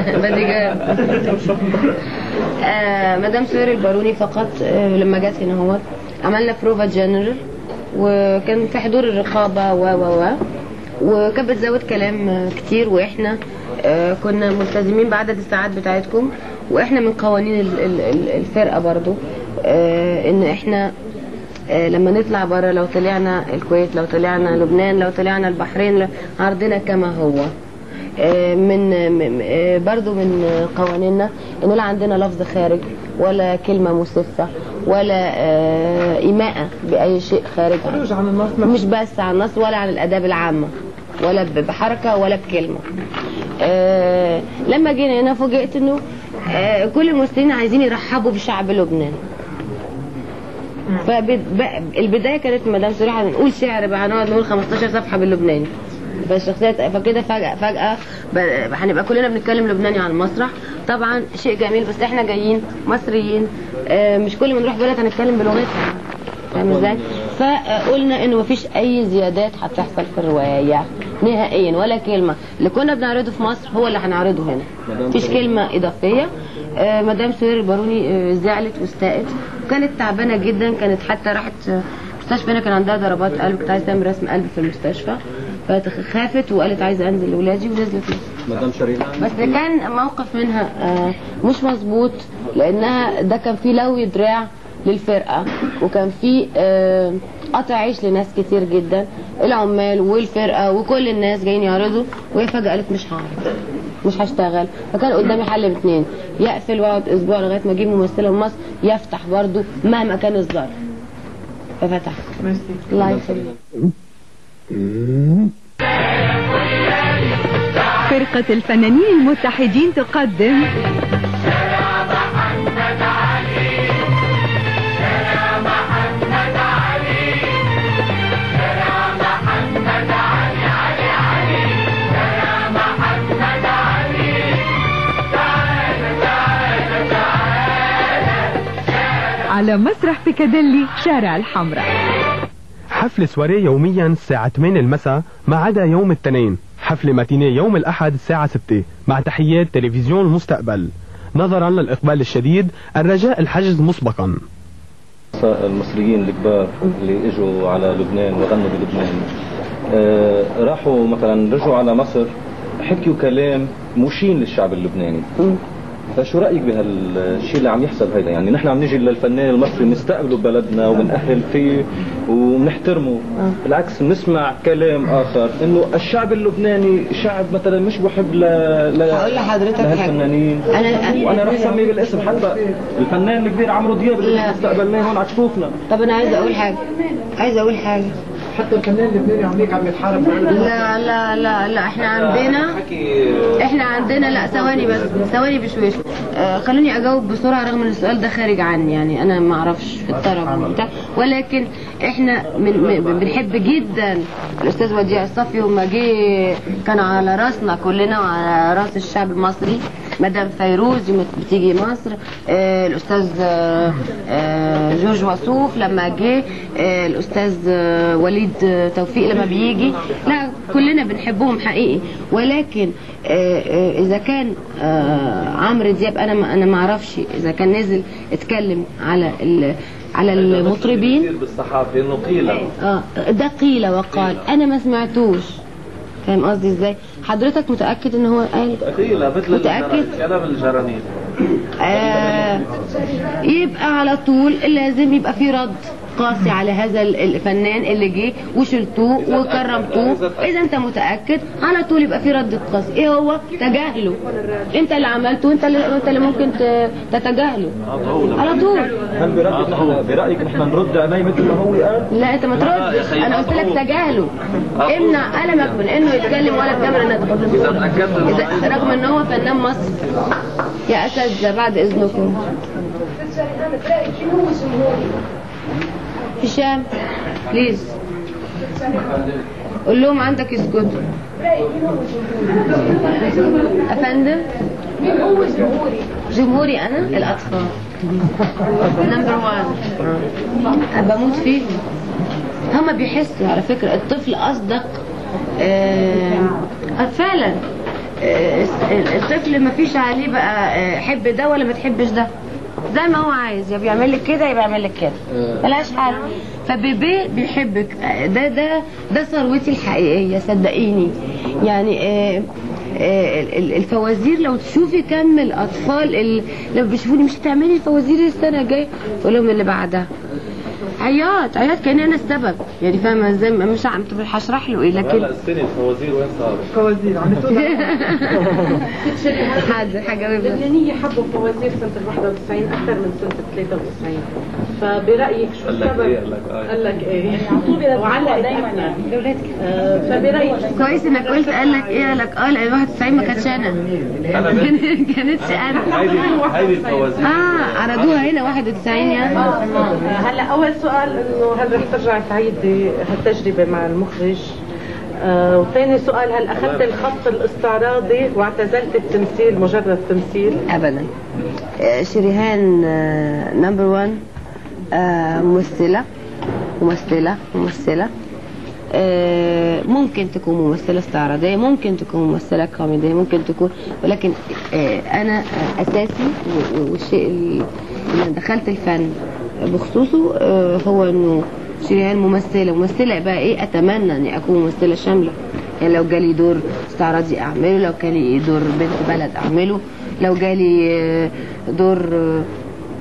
S1: آه مدام سهير الباروني فقط آه لما جت هنا هو عملنا بروفا جنرال وكان في حضور الرقابة و و و وكانت بتزود كلام آه، كتير واحنا آه كنا ملتزمين بعدد الساعات بتاعتكم واحنا من قوانين ال- ال- ال- الفرقة برضو آه ان احنا آه، لما نطلع بره لو طلعنا الكويت لو طلعنا لبنان لو طلعنا البحرين ل- عرضنا كما هو آه، من م- آه، برضو من آه، قوانيننا ان لا عندنا لفظ خارج ولا كلمة مسفة ولا آه، إيماءة بأي شيء خارج عنه.
S6: خروج عن النص
S1: مش بس عن النص ولا عن الآداب العامة ولا ب- بحركة ولا بكلمة آه لما جينا هنا فوجئت انه آه كل المسلمين عايزين يرحبوا بشعب لبنان فالبدايه كانت مدام سريحه نقول شعر بقى هنقعد نقول 15 صفحه باللبناني فالشخصيات فكده فجأة فجأة ب- هنبقى كلنا بنتكلم لبناني على المسرح طبعا شيء جميل بس احنا جايين مصريين آه، مش كل ما نروح بلد هنتكلم بلغتها فاهم ازاي؟ فقلنا انه مفيش اي زيادات هتحصل في الروايه نهائيا ولا كلمه اللي كنا بنعرضه في مصر هو اللي هنعرضه هنا مفيش كلمه اضافيه آه، مدام سهير الباروني آه، زعلت واستاءت وكانت تعبانه جدا كانت حتى راحت آه، مستشفى هنا كان عندها ضربات قلب كنت عايزه تعمل رسم قلب في المستشفى فخافت وقالت عايزه انزل لاولادي ونزلت
S2: مدام شريهان
S1: بس ده كان موقف منها آه، مش مظبوط لانها ده كان فيه لوي دراع للفرقه وكان في آه، قطع عيش لناس كتير جدا العمال والفرقه وكل الناس جايين يعرضوا وهي فجاه قالت مش هعرض مش هشتغل فكان قدامي حل باثنين يقفل واقعد اسبوع لغايه ما اجيب ممثله من مصر يفتح برضو مهما كان الظرف ففتحت الله يخليك
S8: فرقة الفنانين المتحدين تقدم على مسرح بيكاديلي شارع الحمراء
S9: حفل سواري يوميا الساعة 8 المساء ما عدا يوم الاثنين حفل ماتيني يوم الأحد الساعة 6 مع تحيات تلفزيون المستقبل نظرا للإقبال الشديد الرجاء الحجز مسبقا
S2: المصريين الكبار اللي اجوا على لبنان وغنوا بلبنان آه راحوا مثلا رجعوا على مصر حكيوا كلام مشين للشعب اللبناني فشو رايك بهالشيء اللي عم يحصل هيدا يعني نحن عم نيجي للفنان المصري نستقبله ببلدنا وبنأهل فيه وبنحترمه بالعكس بنسمع كلام اخر انه الشعب اللبناني شعب مثلا مش بحب ل ل
S1: هقول لحضرتك حاجة.
S2: لهالفنانين
S1: أنا-
S2: وانا راح اسميه بالاسم حتى الفنان الكبير عمرو دياب اللي
S1: لا.
S2: استقبلناه هون على تشوفنا
S1: طب انا عايزه اقول حاجه عايزه اقول حاجه
S7: حتى الفنان اللبناني عمليك عم يتحارب
S1: لا لا لا لا احنا عندنا احنا عندنا لا ثواني بس ثواني بشويش آه خلوني اجاوب بسرعه رغم ان السؤال ده خارج عني يعني انا ما اعرفش في الطرب وبتاع ولكن احنا من من بنحب جدا الاستاذ وديع الصفي وما جه كان على راسنا كلنا وعلى راس الشعب المصري مدام فيروز يوم بتيجي مصر آه الاستاذ آه آه جورج وسوف لما جه آه الاستاذ آه وليد آه توفيق لما بيجي لا كلنا بنحبهم حقيقي ولكن آه آه اذا كان آه عمرو دياب انا ما انا ما اعرفش اذا كان نزل اتكلم على ال على المطربين
S2: بالصحافه انه قيل
S1: اه ده قيل وقال انا ما سمعتوش فاهم قصدي ازاي حضرتك متاكد ان هو قال
S2: قيل مثل
S1: متأكد؟
S2: كلام الجرانين
S1: آه يبقى على طول لازم يبقى في رد قاسي على هذا ال- الفنان اللي جه وشلتوه وكرمتوه اذا انت متاكد على طول يبقى في رد قاسي ايه هو تجاهله انت اللي عملته انت اللي انت اللي ممكن ت- تتجاهله على طول
S2: هل برايك نحن برايك نحن نرد عليه مثل ما هو قال؟
S1: لا انت ما تردش انا قلت لك تجاهله امنع قلمك من انه يتكلم ولا الكاميرا انها تاخد إذا- رغم ان هو فنان مصر يا اساتذه بعد اذنكم هشام بليز قول لهم عندك يسكتوا افندم جمهوري انا الاطفال نمبر 1 بموت فيهم هما بيحسوا على فكرة الطفل أصدق آه آه، فعلا آه، الطفل ما فيش عليه بقى آه، حب ده ولا ما تحبش ده زي ما هو عايز يا بيعمل لك كده يا بيعمل لك كده ملهاش حل فبيبي بيحبك آه، ده ده ده ثروتي الحقيقيه صدقيني يعني آه آه، ال- ال- الفوازير لو تشوفي كم الاطفال اللي لما بيشوفوني مش هتعملي الفوازير السنه الجايه اقول لهم اللي بعدها عياط عياط كان انا السبب يعني فاهمه ازاي مش عم طب هشرح له ايه لكن
S2: السنه الفوازير وين صارت؟
S6: فوازير عم تقول
S1: حاضر حاجه بس
S10: اللبنانية حبوا فوازير سنة ال 91 أكثر من سنة ال 93 فبرأيك شو
S2: قال لك
S10: السبب؟
S2: إيه؟ قال لك آه.
S10: قال لك إيه؟ وعلق دايما يعني آه، فبرأيك شو
S1: كويس انك قلت قال لك ايه قال لك اه لا 91 ما كانتش انا ما كانتش انا
S2: هيدي هيدي الفوازير
S1: اه عرضوها هنا 91 يعني
S10: هلا أول سؤال إنه هل رح ترجعي تعيدي هالتجربة مع المخرج؟ آه وثاني سؤال هل أخذت الخط الاستعراضي واعتزلت التمثيل مجرد تمثيل؟
S1: ابدا آه، شريهان نمبر 1 ممثله ممثله ممثله آه، ممكن تكون ممثلة استعراضية ممكن تكون ممثلة كوميدية ممكن تكون ولكن آه، أنا آه، أساسي و- و- والشيء اللي اللي دخلت الفن بخصوصه آه، هو إنه شريهان ممثلة ممثلة بقى إيه أتمنى إني أكون ممثلة شاملة يعني لو جالي دور استعراضي أعمله لو جالي دور بنت بلد أعمله لو جالي آه، دور آه،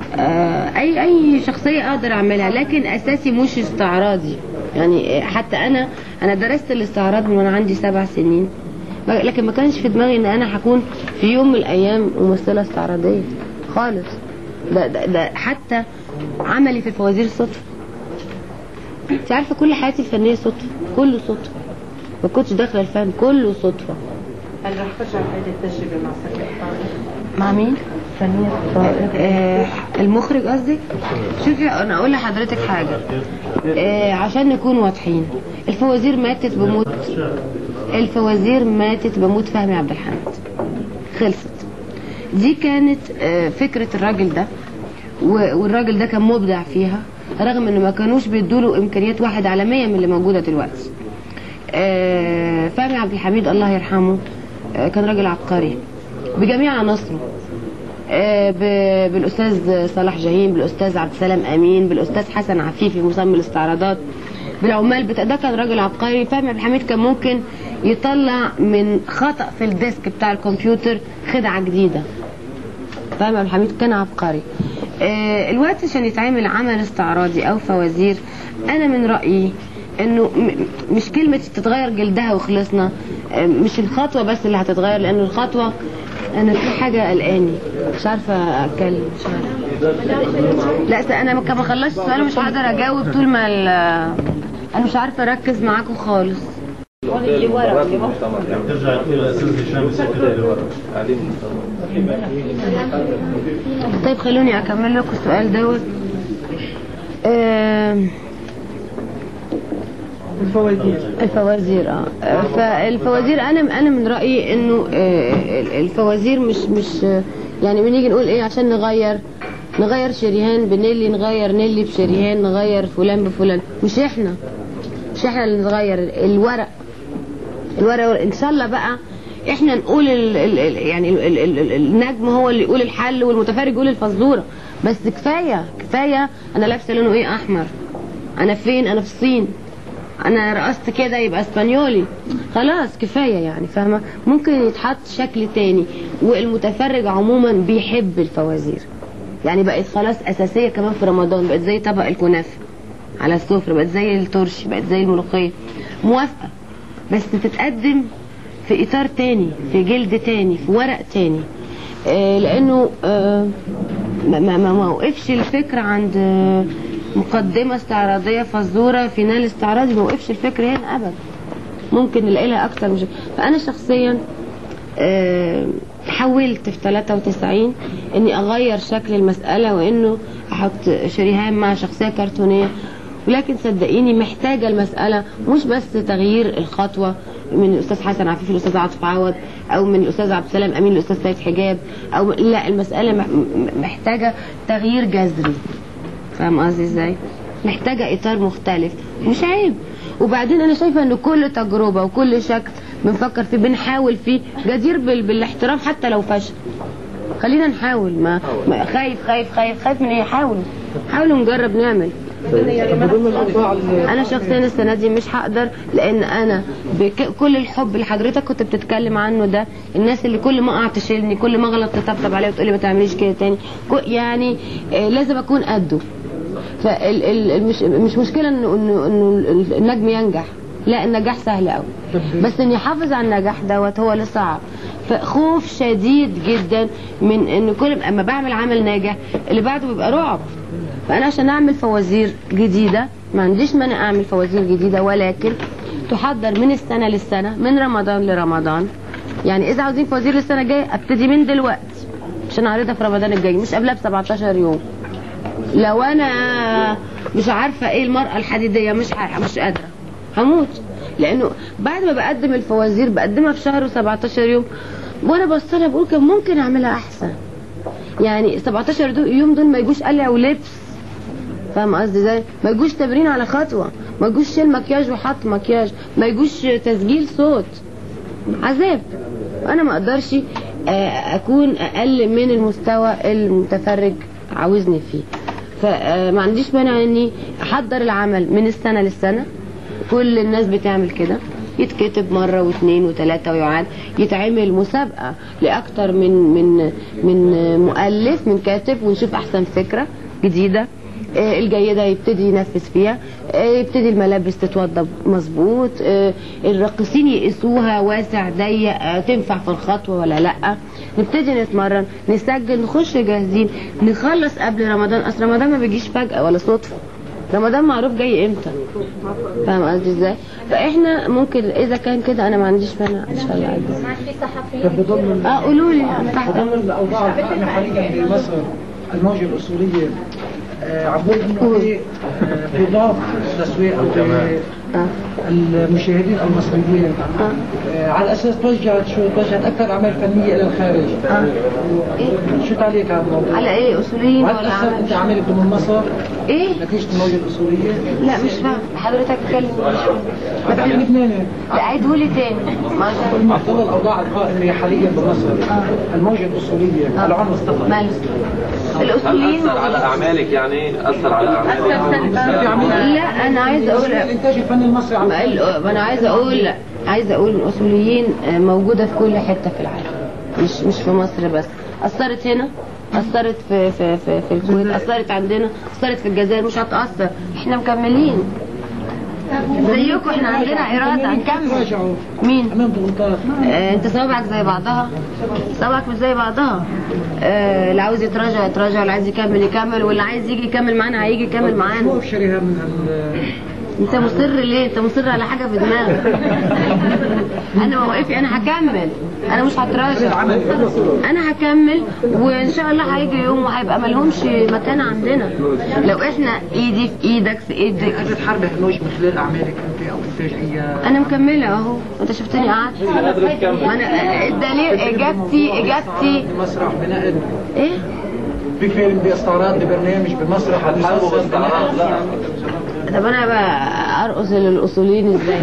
S1: آه، اي اي شخصيه اقدر اعملها لكن اساسي مش استعراضي يعني آه، حتى انا انا درست الاستعراض من وانا عندي سبع سنين ما- لكن ما كانش في دماغي ان انا هكون في يوم من الايام ممثله استعراضيه خالص ده, ده, ده حتى عملي في الفوازير صدفه انت عارفه كل حياتي الفنيه صدفه كله صدفه ما كنتش داخله الفن كله صدفه
S10: هل رح ترجع هذه التجربه مع سر
S1: مع مين؟ آه المخرج قصدي شوفي انا اقول لحضرتك حاجه آه عشان نكون واضحين الفوازير ماتت بموت الفوازير ماتت بموت فهمي عبد الحميد خلصت دي كانت آه فكره الراجل ده و- والراجل ده كان مبدع فيها رغم انه ما كانوش بيدوله امكانيات واحد على مية من اللي موجوده دلوقتي آه، فهمي عبد الحميد الله يرحمه آه، كان راجل عبقري بجميع عناصره آه، ب- بالاستاذ صلاح جاهين بالاستاذ عبد السلام امين بالاستاذ حسن عفيفي مصمم الاستعراضات بالعمال بتاع ده كان راجل عبقري فهمي عبد الحميد كان ممكن يطلع من خطا في الديسك بتاع الكمبيوتر خدعه جديده فاهم عبد الحميد كان عبقري آه، الوقت عشان يتعمل عمل استعراضي او فوازير انا من رايي انه م- مش كلمه تتغير جلدها وخلصنا آه، مش الخطوه بس اللي هتتغير لان الخطوه انا في حاجه قلقاني مش عارفه اتكلم مش عارفه لا أصل انا كما خلصت السؤال مش هقدر اجاوب طول ما ال- انا مش عارفه اركز معاكم خالص
S4: اللي ورا اللي ورا
S3: ترجع تقول الاسئله هشام يسكر اللي ورا
S1: طيب خلوني اكمل لكم السؤال دوت آم،
S6: الفوازير
S1: الفوازير اه آه، فالفوازير انا انا من رايي انه آه، ال- الفوازير مش مش آه، يعني بنيجي نقول ايه عشان نغير نغير شريهان بنيلي نغير نيلي بشريهان نغير فلان بفلان مش احنا مش احنا اللي نغير الورق الورق ان شاء الله بقى احنا نقول ال ال ال يعني ال ال ال ال النجم هو اللي يقول الحل والمتفرج يقول الفزوره بس كفايه كفايه انا لابسه لونه ايه احمر انا فين انا في الصين انا رقصت كده يبقى اسبانيولي خلاص كفايه يعني فاهمه ممكن يتحط شكل تاني والمتفرج عموما بيحب الفوازير يعني بقت خلاص اساسيه كمان في رمضان بقت زي طبق الكنافه على السفره بقت زي الترش بقت زي الملوخيه موافقه بس تتقدم في اطار تاني في جلد تاني في ورق تاني آه لانه آه ما ما ما ما وقفش الفكر عند آه، مقدمه استعراضيه فزوره فينال استعراضي ما وقفش الفكر هنا ابدا ممكن نلاقي لها اكتر مش فانا شخصيا آه، حاولت في 93 اني اغير شكل المساله وانه احط شريهان مع شخصيه كرتونيه ولكن صدقيني محتاجه المساله مش بس تغيير الخطوه من الاستاذ حسن عفيفي الاستاذ عاطف عوض او من الاستاذ عبد السلام امين الاستاذ سيد حجاب او لا المساله مح- م- محتاجه تغيير جذري فاهم قصدي ازاي محتاجه اطار مختلف مش عيب وبعدين انا شايفه ان كل تجربه وكل شكل بنفكر فيه بنحاول فيه جدير بال... بالاحترام حتى لو فشل خلينا نحاول ما, ما خايف خايف خايف خايف من ايه حاولوا حاولوا نجرب نعمل انا شخصيا السنه دي مش هقدر لان انا بكل الحب اللي حضرتك كنت بتتكلم عنه ده الناس اللي كل ما اقع تشيلني كل ما اغلط تطبطب عليا وتقولي ما تعمليش كده تاني كو- يعني آه، لازم اكون قده فمش مش مشكله انه انه انه النجم ينجح لا النجاح سهل قوي بس اني احافظ على النجاح دوت هو اللي صعب فخوف شديد جدا من ان كل ما- اما بعمل عمل ناجح اللي بعده بيبقى رعب فانا عشان اعمل فوازير جديده ما عنديش مانع اعمل فوازير جديده ولكن تحضر من السنه للسنه من رمضان لرمضان يعني اذا عاوزين فوازير السنه الجايه ابتدي من دلوقتي عشان اعرضها في رمضان الجاي مش قبلها ب 17 يوم لو انا مش عارفه ايه المراه الحديديه مش ح- مش قادره هموت لانه بعد ما بقدم الفوازير بقدمها في شهر و17 يوم وانا بصلها بقول كان ممكن اعملها احسن يعني 17 دو- يوم دول ما يجوش قلع ولبس فاهم قصدي ازاي ما يجوش تمرين على خطوه ما يجوش شيل مكياج وحط مكياج ما يجوش تسجيل صوت عذاب انا ما اقدرش آه، اكون اقل من المستوى المتفرج عاوزني فيه فما عنديش مانع اني احضر العمل من السنه للسنه كل الناس بتعمل كده يتكتب مرة واثنين وثلاثة ويعاد يتعمل مسابقة لأكتر من من من مؤلف من كاتب ونشوف أحسن فكرة جديدة آه، الجيدة يبتدي ينفذ فيها آه، يبتدي الملابس تتوضب مظبوط آه، الراقصين يقيسوها واسع ضيق آه، تنفع في الخطوة ولا لا نبتدي نتمرن نسجل نخش جاهزين نخلص قبل رمضان اصل رمضان ما بيجيش فجأة ولا صدفة رمضان معروف جاي امتى فاهم قصدي ازاي فاحنا ممكن اذا كان كده انا ما عنديش مانع ان شاء الله عادي اه قولوا لي انا تحت
S11: بضمن الاوضاع القائمه حاليا في مصر الموجه الاصوليه آه، عبود انه في آه، في ضعف تسويق المشاهدين المصريين آه، على اساس توجهت شو توجهت اكثر اعمال فنيه الى الخارج شو تعليق على الموضوع؟
S1: على ايه اصوليين
S11: وهل
S1: ولا
S11: اثرت
S1: عمل
S11: انت عملك ضمن مصر
S1: ايه
S11: نتيجه الموجه الاصوليه؟
S1: لا مش فاهم حضرتك اتكلم مش فاهم
S11: ما تعمل لبناني
S1: لا عيدهولي تاني ما
S11: مع ظل الاوضاع القائمه حاليا بمصر الموجه الاصوليه العنف مصطفى
S1: ماله الاصوليين
S5: اثر على اعمالك يعني اثر على اعمالك
S1: لا انا عايزه اقول
S11: الانتاج الفني المصري عم
S1: ما ال- ما انا عايزه اقول عايزه اقول الاصوليين آه، موجوده في كل حته في العالم مش مش في مصر بس اثرت هنا اثرت في في في, في الكويت اثرت عندنا اثرت في الجزائر مش هتاثر احنا مكملين زيكم احنا عندنا اراده هنكمل مين
S11: امام ضغوطات
S1: آه انت صوابعك زي بعضها صوابعك مش زي بعضها آه اللي عاوز يتراجع يتراجع واللي عايز يكمل يكمل واللي عايز يجي يكمل معانا هيجي يكمل معانا
S11: شو ابشريها من ال-
S1: انت مصر ليه انت مصر على حاجه في دماغك انا موقفي انا هكمل انا مش هتراجع انا هكمل وان شاء الله هيجي يوم وهيبقى ملهمش مكان عندنا لو احنا ايدي في ايدك في ايدك
S11: قدرت حرب الموج من خلال اعمالك انت او انتاج اي
S1: انا مكمله اهو انت شفتني قعدت ما انا الدليل اجابتي اجابتي
S11: مسرح بنقد
S1: ايه
S11: بفيلم باستعراض ببرنامج بمسرح
S5: هتحاربوا باستعراض لا
S1: طب انا بقى ارقص للاصوليين ازاي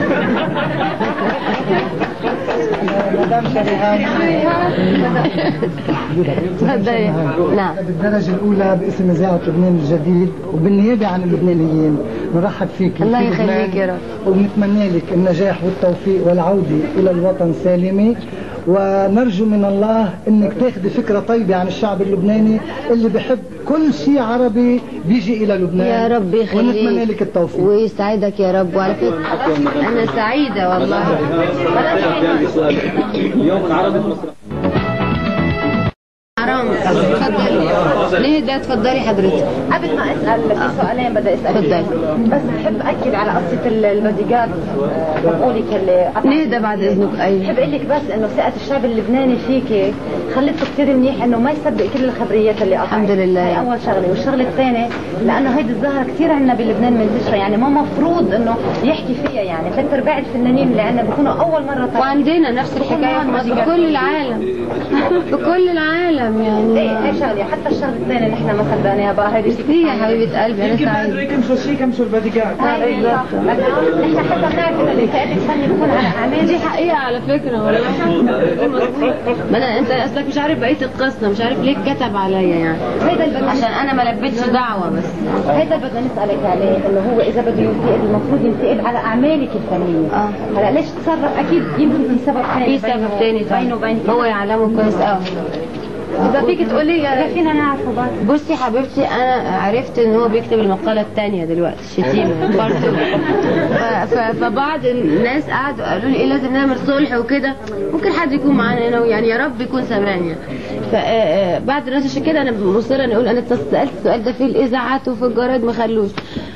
S1: اتفضلي نعم
S12: بالدرجة الأولى باسم إذاعة لبنان الجديد وبالنيابة عن اللبنانيين نرحب فيك
S1: الله
S12: في
S1: يخليك
S12: لبنان
S1: يا رب.
S12: وبنتمنى لك النجاح والتوفيق والعودة إلى الوطن سالمة ونرجو من الله انك تاخذي فكره طيبه عن الشعب اللبناني اللي بحب كل شيء عربي بيجي الى لبنان
S1: يا رب يخليك
S12: ونتمنى لك التوفيق
S1: ويسعدك يا رب وعلى فكره انا سعيده والله
S2: اليوم العربي في مصر
S1: حرام اتفضلي ليه ده اتفضلي حضرتك
S13: قبل ما اسال في سؤالين بدي اسال
S1: اتفضلي.
S13: بس بحب اكد على قصه ال- البودي جارد مقولك اللي
S1: نهدى بعد اذنك ايوه
S13: بحب اقول لك بس انه ثقه الشعب اللبناني فيكي خلته كثير منيح انه ما يصدق كل الخبريات اللي قطعت
S1: الحمد لله.
S13: هي اول شغله والشغله الثانيه لانه هيدي الظاهره كثير عندنا بلبنان منتشره يعني ما مفروض انه يحكي فيها يعني ثلاث ارباع الفنانين اللي عندنا بيكونوا اول مره طالعين.
S1: وعندنا نفس الحكايه في مصر في كل العالم في كل العالم يعني
S13: ايه هي شغله حتى الشغله الثانيه نحن ما صدقناها بقى هيدي
S1: ليه يا حبيبه قلبي انا
S11: يمكن
S1: سعيده
S11: بده يكمسوا شيء كمسوا الباديجارد
S13: نحن حتى بنعرف انه الكائن الفني بيكون على اعمال
S1: دي حقيقة على فكرة والله ما انا انت اصلك مش عارف بقية القصة مش عارف ليه اتكتب عليا يعني
S13: هيدا اللي بدنا
S1: عشان انا ما لبيتش دعوة بس
S13: هيدا اللي بدنا نسألك عليه انه هو اذا بده ينتقد المفروض ينتقد على اعمالك الفنية
S1: اه
S13: هلا ليش تصرف اكيد يمكن في سبب ثاني
S1: في سبب تاني
S13: بينه وبين
S1: هو يعلمه كويس قوي
S13: اذا فيك تقولي يا فينا نعرفه بس
S1: بصي حبيبتي انا عرفت ان هو بيكتب المقالة التانية دلوقتي الشتيمة برضه ف- ف- فبعض الناس قعدوا قالوا لي ايه لازم نعمل صلح وكده ممكن حد يكون معانا هنا يعني يا رب يكون سامعني فبعد الناس عشان كده انا مصرة ان اقول انا سالت السؤال ده في الاذاعات وفي الجرايد ما خلوش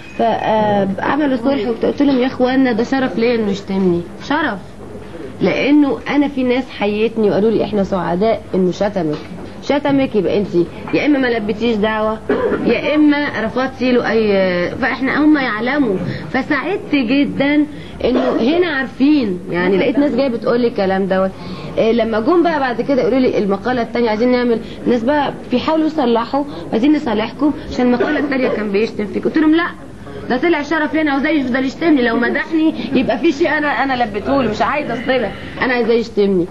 S1: فعملوا صلح وقلت لهم يا اخوانا ده شرف ليا انه يشتمني شرف لانه انا في ناس حيتني وقالوا لي احنا سعداء انه شتمك شتمك يبقى انت يا اما ما لبيتيش دعوه يا اما رفضتي له اي فاحنا هم يعلموا فسعدت جدا انه هنا عارفين يعني لقيت ناس جايه بتقول لي الكلام دوت إيه لما جم بقى بعد كده يقولوا لي المقاله الثانيه عايزين نعمل ناس بقى بيحاولوا يصلحوا عايزين نصالحكم عشان المقاله الثانيه كان بيشتم فيك قلت لهم لا ده طلع شرف لنا وزي يفضل يشتمني لو مدحني يبقى في شيء انا انا لبيته له مش عايزه اصطلح انا عايزاه يشتمني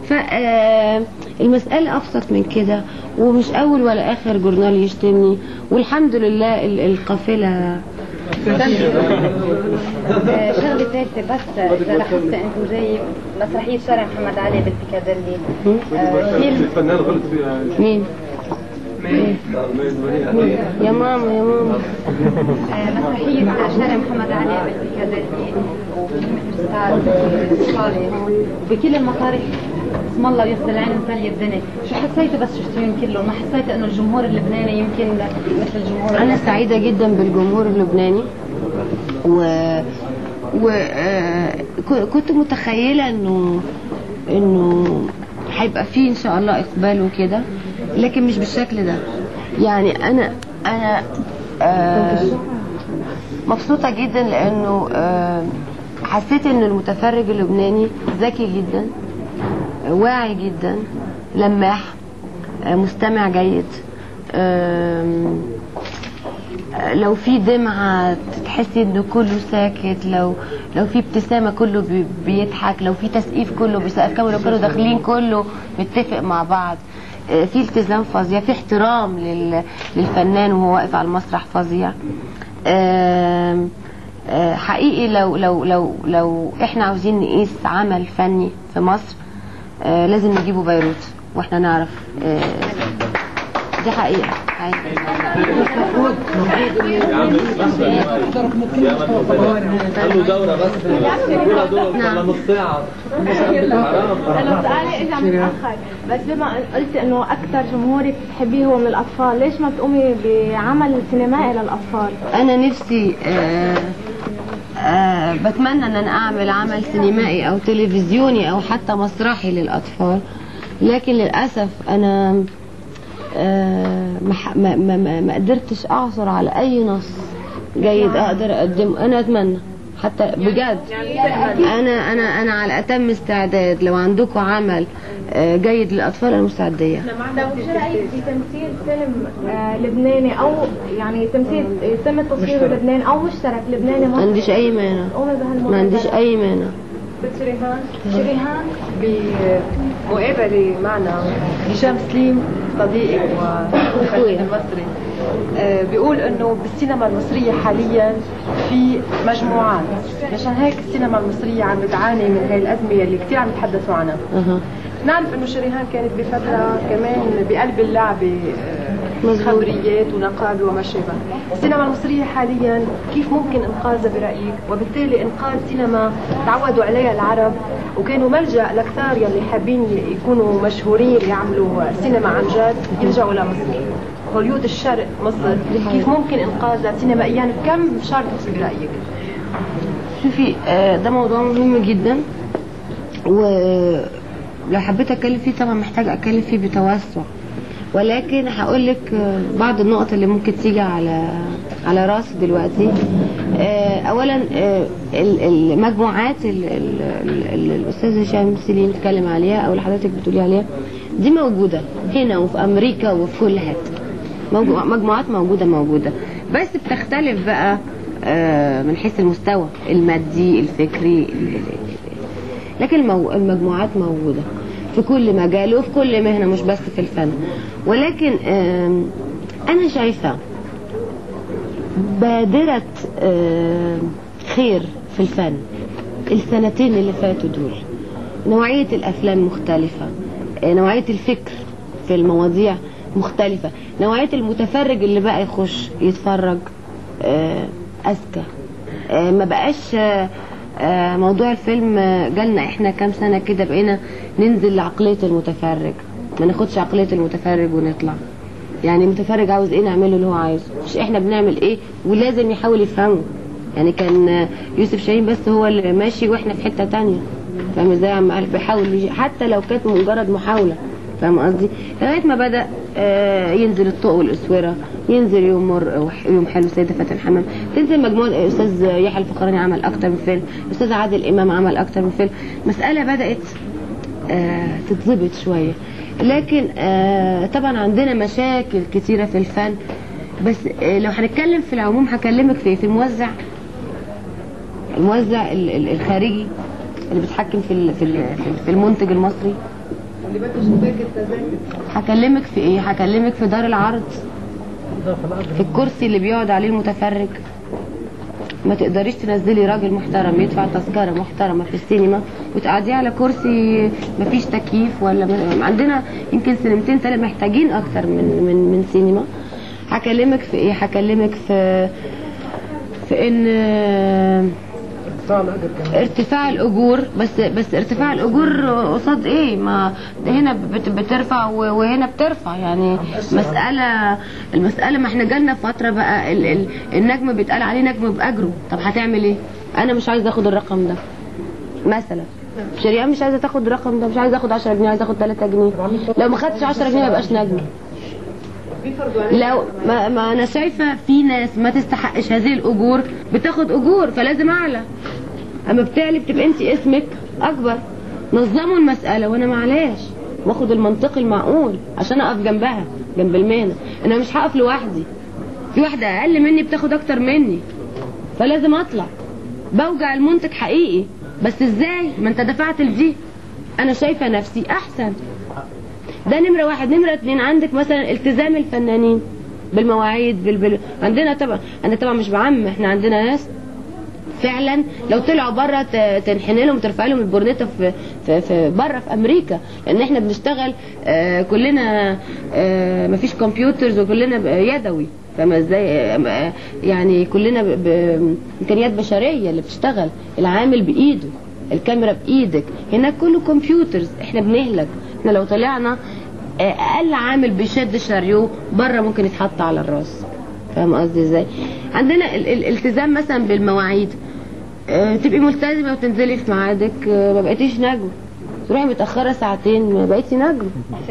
S1: فالمسألة أبسط من كده ومش أول ولا آخر جورنال يشتمني والحمد لله ال- القافلة
S13: آه، شغلة ثالثة بس إذا لاحظت أنتم جاي مسرحية شارع محمد علي بالبيكاديلي آه، هي
S7: الفنان غلط فيها
S1: مين؟ يا ماما يا ماما
S13: آه، مسرحية شارع محمد علي بالبيكاديلي وبالاستاذ صالح وبكل المسارح اسم الله وياخذ العين وتلي الدنيا شو حسيتوا بس شفتوهم كلهم ما حسيت انه الجمهور اللبناني يمكن مثل الجمهور
S1: انا سعيده جدا بالجمهور اللبناني و و آه، ك- كنت متخيله انه انه هيبقى فيه ان شاء الله اقبال وكده لكن مش بالشكل ده يعني انا انا آه مبسوطه جدا لانه آه حسيت ان المتفرج اللبناني ذكي جدا واعي جدا لماح آه، مستمع جيد آم، لو في دمعة تحسي انه كله ساكت لو لو في ابتسامة كله بي- بيضحك لو في تسقيف كله بيسقف كانوا لو كانوا داخلين كله متفق مع بعض آه، في التزام فظيع في احترام لل- للفنان وهو واقف على المسرح فظيع آم، آه، حقيقي لو لو لو لو احنا عاوزين نقيس عمل فني في مصر آه، لازم نجيبه بيروت واحنا نعرف آه، دي حقيقة
S2: خلوا دورة بس كل دول ولا نص ساعة
S14: انا سؤالي اجى متاخر بس بما قلتي انه اكثر جمهورك بتحبيه هو من الاطفال ليش ما تقومي بعمل سينمائي للاطفال
S1: انا نفسي آه آه بتمنى ان انا اعمل عمل سينمائي او تلفزيوني او حتى مسرحي للاطفال لكن للاسف انا آه ما, ح- ما, ما, ما, ما قدرتش اعثر على اي نص جيد اقدر اقدمه انا اتمنى حتى بجد انا انا انا على اتم استعداد لو عندكم عمل آه جيد للاطفال انا مستعديه
S14: لو شو رايك في تمثيل فيلم آه لبناني او يعني تمثيل يتم تصويره لبناني او مشترك لبناني
S1: ما
S14: مصري
S1: عنديش اي مانع
S14: قومي بهالموضوع
S1: ما عنديش اي مانع
S14: شريهان شريهان
S15: بمقابلة معنا هشام سليم صديقي وفنان المصري آه، بيقول انه بالسينما المصرية حاليا في مجموعات مشان هيك السينما المصرية عم بتعاني من هاي الأزمة اللي كثير عم يتحدثوا عنها
S1: أها.
S15: نعرف انه شريهان كانت بفترة كمان بقلب اللعبة آه،
S1: مظبوط.
S15: خبريات ونقابة وما شابه السينما المصرية حاليا كيف ممكن انقاذها برأيك وبالتالي انقاذ سينما تعودوا عليها العرب وكانوا ملجأ لكثار يلي حابين يكونوا مشهورين يعملوا سينما عن جد يلجأوا لمصر هوليود الشرق مصر كيف ممكن انقاذها سينمائيا بكم شرط برأيك
S1: شوفي آه، ده موضوع مهم جدا ولو حبيت اتكلم فيه طبعا محتاج اتكلم فيه بتوسع ولكن هقول لك آه، بعض النقط اللي ممكن تيجي على على راسي دلوقتي آه، اولا آه، ال- المجموعات ال- ال- ال- ال- الاستاذ هشام سليم اتكلم عليها او اللي حضرتك بتقولي عليها دي موجوده هنا وفي امريكا وفي كل حته موجو- مجموعات موجوده موجوده بس بتختلف بقى آه، من حيث المستوى المادي الفكري ال- ال- ال- لكن المو- المجموعات موجوده في كل مجال وفي كل مهنه مش بس في الفن ولكن آم، انا شايفه بادره آم، خير في الفن السنتين اللي فاتوا دول نوعيه الافلام مختلفه آه، نوعيه الفكر في المواضيع مختلفه نوعيه المتفرج اللي بقى يخش يتفرج آه، اذكى آه، ما بقاش آه، آه، موضوع الفيلم آه، جالنا احنا كام سنه كده بقينا ننزل لعقليه المتفرج ما ناخدش عقليه المتفرج ونطلع يعني المتفرج عاوز ايه نعمله اللي هو عايزه مش احنا بنعمل ايه ولازم يحاول يفهمه يعني كان آه، يوسف شاهين بس هو اللي ماشي واحنا في حته تانية فاهم ازاي عم قال بيحاول يجي حتى لو كانت مجرد محاوله فاهم قصدي لغايه ما بدا آه، ينزل الطوق والاسوره ينزل يوم مر يوم حلو سيده فاتن حمام تنزل مجموعه استاذ يحيى الفخراني عمل اكتر من فيلم استاذ عادل امام عمل اكتر من فيلم مساله بدات آه، تتظبط شويه لكن آه، طبعا عندنا مشاكل كتيره في الفن بس آه، لو هنتكلم في العموم هكلمك في في الموزع الموزع ال- ال- الخارجي اللي بيتحكم في ال- في ال- في المنتج المصري
S15: اللي بده شباك التذاكر
S1: هكلمك في ايه هكلمك في دار العرض في الكرسي اللي بيقعد عليه المتفرج ما تقدريش تنزلي راجل محترم يدفع تذكره محترمه في السينما وتقعديه على كرسي ما فيش تكييف ولا من... عندنا يمكن سينمتين ثلاثه محتاجين اكتر من من من سينما هكلمك في ايه هكلمك في في ان ارتفاع الاجور بس بس ارتفاع الاجور قصاد ايه ما ده هنا بت- بترفع و- وهنا بترفع يعني مساله المساله ما احنا جالنا فتره بقى ال ال النجم بيتقال عليه نجم باجره طب هتعمل ايه انا مش عايزه اخد الرقم ده مثلا شريان مش عايزه تاخد الرقم ده مش عايزه اخد 10 جنيه عايزه اخد 3 جنيه لو ما خدتش 10 جنيه ما يبقاش نجم لو ما, ما انا شايفه في ناس ما تستحقش هذه الاجور بتاخد اجور فلازم اعلى اما بتعلي بتبقى انت اسمك اكبر نظموا المساله وانا معلاش واخد المنطق المعقول عشان اقف جنبها جنب المهنه انا مش هقف لوحدي في واحده اقل مني بتاخد اكتر مني فلازم اطلع بوجع المنتج حقيقي بس ازاي ما انت دفعت لدي انا شايفه نفسي احسن ده نمرة واحد نمرة اتنين عندك مثلا التزام الفنانين بالمواعيد بال... بال... عندنا طبعا انا طبعا مش بعم احنا عندنا ناس فعلا لو طلعوا بره ت- تنحني لهم وترفع لهم البورنيتا في في, في بره في امريكا لان احنا بنشتغل آه كلنا آه مفيش كمبيوترز وكلنا ب- يدوي فاهمه ازاي آه، آه، يعني كلنا ب- بامكانيات بشريه اللي بتشتغل العامل بايده الكاميرا بايدك هناك كله كمبيوترز احنا بنهلك احنا لو طلعنا آه، اقل عامل بيشد شاريو بره ممكن يتحط على الراس فاهم قصدي ازاي عندنا ال- ال- الالتزام مثلا بالمواعيد آه، تبقي ملتزمه وتنزلي في ميعادك آه، ما بقيتيش نجم تروحي متاخره ساعتين ما بقيتي نجم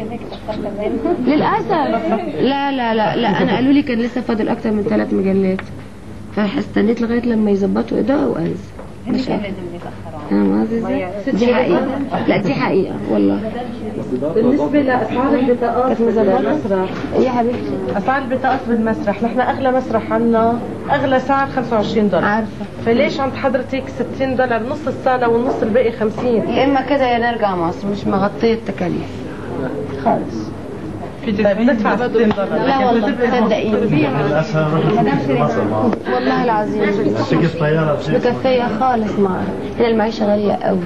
S1: للاسف لا لا لا لا انا قالوا لي كان لسه فاضل اكتر من ثلاث مجلات فاستنيت لغايه لما يظبطوا اضاءه وانزل مش عارفة. فاهمة قصدي ازاي؟ دي حقيقة لا دي حقيقة والله
S10: بالنسبة لأسعار البطاقات
S1: كانت مظبطة؟
S10: بالمسرح
S1: يا حبيبتي
S10: أسعار البطاقات بالمسرح نحن أغلى مسرح عنا أغلى سعر 25 دولار
S1: عارفة
S10: فليش عند حضرتك 60 دولار نص الصالة والنص الباقي 50
S1: يا اما كده يا نرجع مصر مش مغطية التكاليف خالص
S10: في بتدفع 60 دولار
S1: لا والله صدقيني
S3: الاسهل نروح مصر ما
S1: والله العظيم
S3: تيجي طياره
S1: مش مكفية خالص ما هنا المعيشة غالية قوي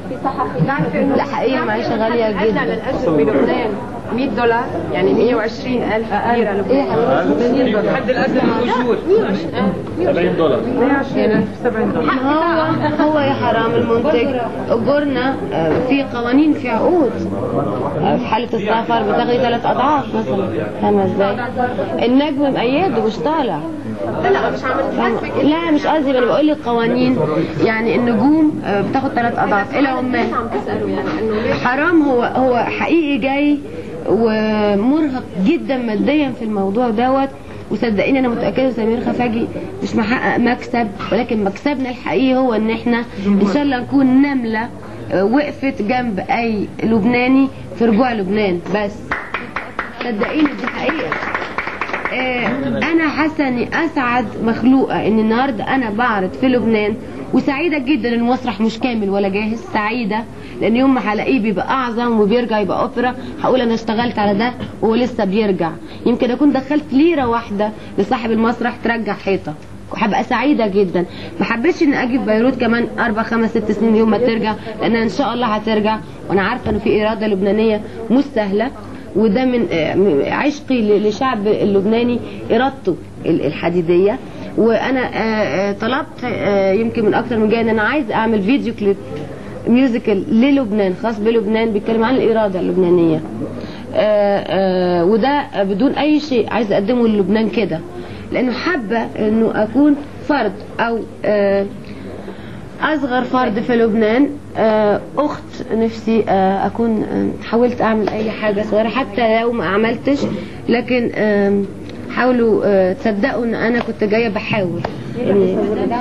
S1: لا حقيقة المعيشة غالية
S15: أدنى
S1: جدا
S15: للأجر بلبنان 100 دولار يعني 120 ألف ليرة لبنان
S10: حد الأدنى للأجور
S5: 70 دولار
S10: 120 ألف 70 دولار
S1: هو هو يا حرام المنتج اجورنا آه، في قوانين في عقود آه، في حالة السفر بتاخدي ثلاث اضعاف مثلا فاهمة ازاي؟ النجم مقيد ومش طالع
S15: لا مش عم
S1: فاهمة؟ لا مش قصدي انا بقول لك قوانين يعني النجوم آه، بتاخد ثلاث اضعاف الى عمال
S15: عم تسألوا يعني إنه ليش
S1: حرام هو هو حقيقي جاي ومرهق جدا ماديا في الموضوع دوت وصدقيني انا متاكده سمير خفاجي مش محقق مكسب ولكن مكسبنا الحقيقي هو ان احنا ان شاء الله نكون نمله آه، وقفت جنب اي لبناني في رجوع لبنان بس صدقيني دي حقيقه آه، انا حاسه اني اسعد مخلوقه ان النهارده انا بعرض في لبنان وسعيده جدا ان المسرح مش كامل ولا جاهز سعيده لان يوم ما هلاقيه بيبقى اعظم وبيرجع يبقى اوبرا هقول انا اشتغلت على ده وهو لسه بيرجع يمكن اكون دخلت ليره واحده لصاحب المسرح ترجع حيطه وهبقى سعيده جدا ما حبيتش ان اجي في بيروت كمان اربع خمس ست سنين يوم ما ترجع لان ان شاء الله هترجع وانا عارفه انه في اراده لبنانيه مش سهله وده من آه، من عشقي ل- لشعب اللبناني ارادته ال- الحديديه وانا آه، آه، طلبت آه، يمكن من اكتر من جاي ان انا عايز اعمل فيديو كليب ميوزيكال للبنان خاص بلبنان بيتكلم عن الاراده اللبنانيه آه، آه، وده بدون اي شيء عايز اقدمه للبنان كده لانه حابه انه اكون فرد او آه، اصغر فرد في لبنان آه، اخت نفسي آه، اكون آه، حاولت اعمل اي حاجه صغيره حتى لو ما عملتش لكن آم، حاولوا آه، تصدقوا ان انا كنت جايه بحاول يعني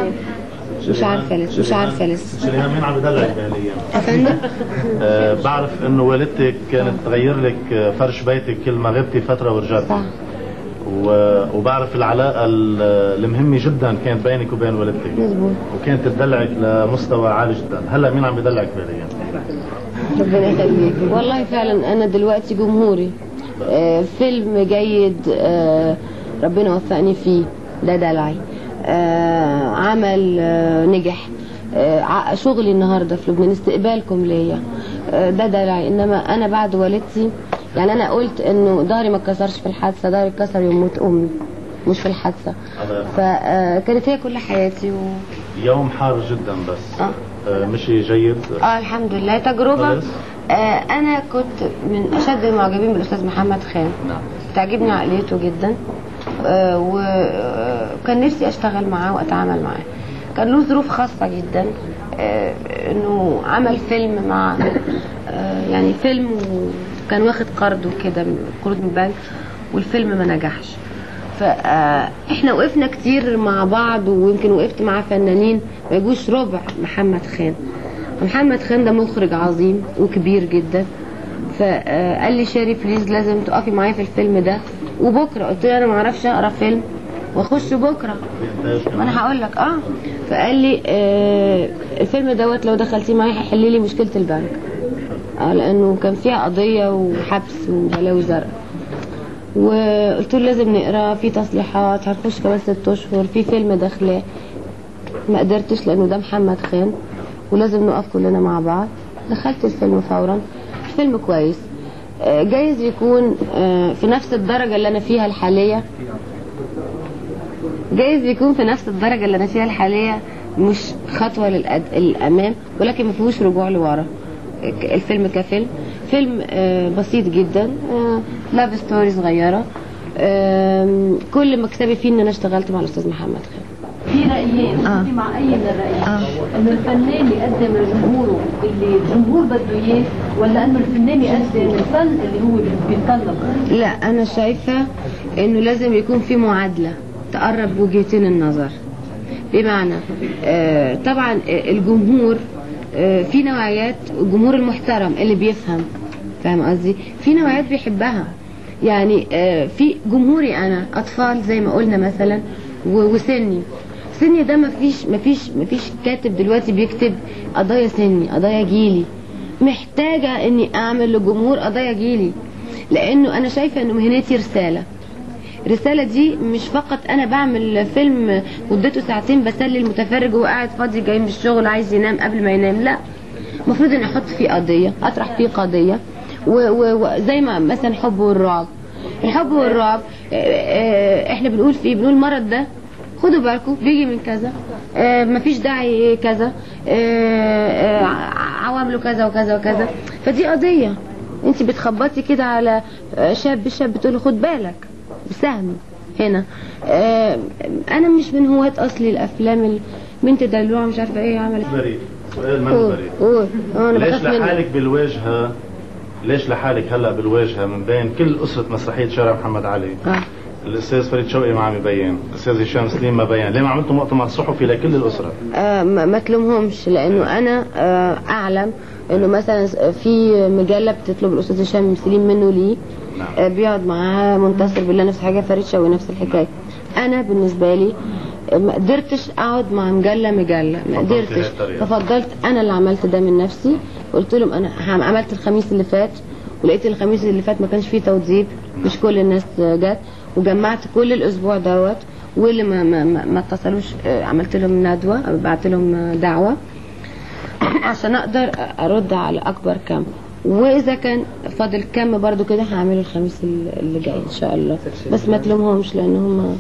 S1: مش عارفه لسه مش عارفه لسه
S3: شريهان مين عم يدلعك بهالايام؟
S1: افندم
S3: آه بعرف انه والدتك كانت تغير لك آه، فرش بيتك كل ما غبتي فتره ورجعتي
S1: صح
S3: و- وبعرف العلاقه ال- المهمه جدا كانت بينك وبين والدتك
S1: مظبوط
S3: وكانت تدلعك لمستوى عالي جدا هلا مين عم يدلعك بهالايام؟
S1: ربنا يخليك والله فعلا انا دلوقتي جمهوري آه، فيلم جيد آه، ربنا وفقني فيه ده دلعي آه، عمل آه، نجح آه، ع- شغلي النهارده في لبنان استقبالكم ليا آه، ده دلعي انما انا بعد والدتي يعني انا قلت انه ظهري ما اتكسرش في الحادثه ظهري اتكسر يوم موت امي مش في الحادثه
S3: هذا
S1: فكانت هي كل حياتي و...
S3: يوم حار جدا بس
S1: آه.
S3: آه، مشي جيد
S1: اه الحمد لله تجربه
S3: خلص.
S1: آه انا كنت من اشد المعجبين بالاستاذ محمد خان
S3: نعم
S1: تعجبني عقليته جدا آه وكان نفسي اشتغل معاه واتعامل معاه كان له ظروف خاصه جدا آه انه عمل فيلم مع آه يعني فيلم وكان واخد قرض وكده من- قروض من البنك والفيلم ما نجحش فاحنا وقفنا كتير مع بعض ويمكن وقفت مع فنانين ما يجوش ربع محمد خان محمد خان ده مخرج عظيم وكبير جدا فقال لي شيري بليز لازم تقفي معايا في الفيلم ده وبكره قلت له انا ما اعرفش اقرا فيلم واخش بكره ما انا هقول لك اه فقال لي آه الفيلم دوت لو دخلتيه معايا هيحل لي مشكله البنك اه لانه كان فيها قضيه وحبس وبلاوي زرقاء وقلت له لازم نقرا في تصليحات هنخش كمان ست اشهر في فيلم داخلاه ما قدرتش لانه ده محمد خان ولازم نقف كلنا مع بعض دخلت الفيلم فورا فيلم كويس آه، جايز يكون آه، في نفس الدرجة اللي أنا فيها الحالية جايز يكون في نفس الدرجة اللي أنا فيها الحالية مش خطوة للأد... للأمام ولكن ما فيهوش رجوع لورا ك- الفيلم كفيلم فيلم آه، بسيط جدا لاف ستوري صغيرة آم، كل مكسبي فيه ان انا اشتغلت مع الاستاذ محمد خان
S15: في رأيين
S1: آه.
S15: انت مع اي من الرأيين انه الفنان يقدم لجمهوره اللي الجمهور بده اياه ولا انه الفنان يقدم الفن اللي هو بيتطلب
S1: لا انا شايفه انه لازم يكون في معادله تقرب وجهتين النظر بمعنى آه طبعا آه، الجمهور آه في نوعيات الجمهور المحترم اللي بيفهم فاهم قصدي في نوعيات بيحبها يعني آه في جمهوري انا اطفال زي ما قلنا مثلا و- وسني سني ده مفيش مفيش مفيش كاتب دلوقتي بيكتب قضايا سني قضايا جيلي محتاجة اني اعمل لجمهور قضايا جيلي لانه انا شايفة انه مهنتي رسالة الرسالة دي مش فقط انا بعمل فيلم مدته ساعتين بسلي المتفرج وهو قاعد فاضي جاي من الشغل عايز ينام قبل ما ينام لا المفروض اني احط فيه قضية اطرح فيه قضية و- و- وزي ما مثلا حب والرعب الحب والرعب آه، آه، احنا بنقول فيه بنقول المرض ده خدوا بالكم بيجي من كذا آه، مفيش داعي كذا آه، آه، عوامله كذا وكذا وكذا فدي قضية انت بتخبطي كده على آه، شاب شاب بتقول له خد بالك بسهم هنا آه، انا مش من هواة اصلي الافلام البنت دلوعه مش عارفه ايه عملت
S3: بريء سؤال من
S1: قول
S3: بريء
S1: قول آه، انا
S3: ليش
S1: بخاف منك
S3: لحالك بالواجهه ليش لحالك هلا بالواجهه من بين كل اسره مسرحيه شارع محمد علي
S1: آه.
S3: الاستاذ فريد شوقي ما عم يبين الاستاذ هشام سليم ما بين ليه ما عملتوا مؤتمر صحفي لكل الاسره
S1: آه، ما ما تلومهمش لانه انا آه، اعلم انه مثلا في مجله بتطلب الاستاذ هشام سليم منه ليه آه، بيقعد معاه منتصر بالله نفس الحاجه فريد شوقي نفس الحكايه انا بالنسبه لي آه، ما قدرتش اقعد مع مجله مجله ما
S3: فضلتي
S1: قدرتش
S3: هاي الطريقة.
S1: ففضلت انا اللي عملت ده من نفسي قلت لهم انا هم- عملت الخميس اللي فات ولقيت الخميس اللي فات ما كانش فيه توظيف مش كل الناس جت وجمعت كل الاسبوع دوت واللي ما ما ما, ما اتصلوش آه، عملت لهم ندوه بعت لهم آه، دعوه عشان اقدر ارد على اكبر كم واذا كان فاضل كم برضو كده هعمله الخميس اللي جاي ان شاء الله بس ما تلومهمش لان هم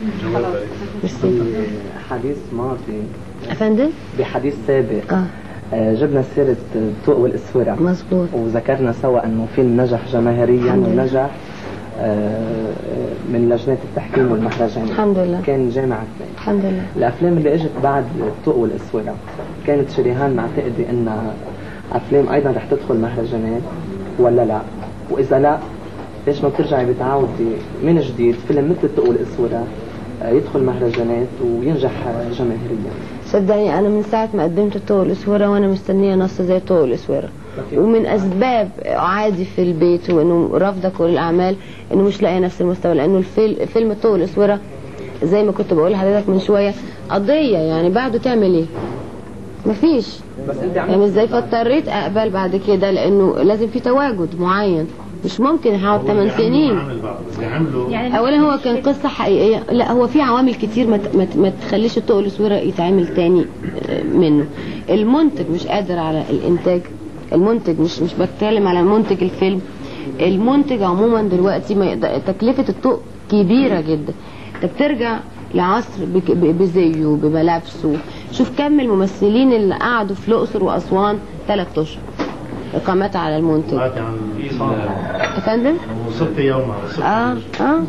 S1: ميرسي
S16: حديث ماضي
S1: افندم
S16: بحديث سابق
S1: اه
S16: آه، جبنا سيرة الضوء والإسورة
S1: مظبوط
S16: وذكرنا سوا أنه فيلم نجح جماهيريا
S1: الحمد لله.
S16: ونجح آه، من لجنات التحكيم والمهرجان
S1: الحمد لله.
S16: كان جامع اثنين
S1: الحمد لله
S16: الأفلام اللي اجت بعد الضوء والإسورة كانت شريهان معتقدة أنها أفلام أيضا رح تدخل مهرجانات ولا لا وإذا لا ليش ما بترجعي بتعاودي من جديد فيلم مثل الضوء والإسورة آه، يدخل مهرجانات وينجح آه، جماهيريا
S1: صدقني انا من ساعه ما قدمت طوق الاسوره وانا مستنيه نص زي طوق الاسوره ومن اسباب عادي في البيت وانه رافضه كل الاعمال انه مش لاقيه نفس المستوى لانه الفيلم فيلم طوق الاسوره زي ما كنت بقول لحضرتك من شويه قضيه يعني بعده تعمل ايه مفيش
S16: بس انت
S1: يعني ازاي فاضطريت اقبل بعد كده لانه لازم في تواجد معين مش ممكن هقعد 8 سنين
S14: يعني
S1: اولا هو كان قصه حقيقيه لا هو في عوامل كتير ما ت- ما ت- ما تخليش الطوق الاسوره يتعمل تاني آه، منه المنتج مش قادر على الانتاج المنتج مش مش بتكلم على منتج الفيلم المنتج عموما دلوقتي ما يقدر تكلفه الطوق كبيره جدا انت بترجع لعصر بك- ب- بزيه بملابسه شوف كم الممثلين اللي قعدوا في الاقصر واسوان ثلاث اشهر اقامات على المنتج يا فندم
S3: وصلت يوم
S1: اه اه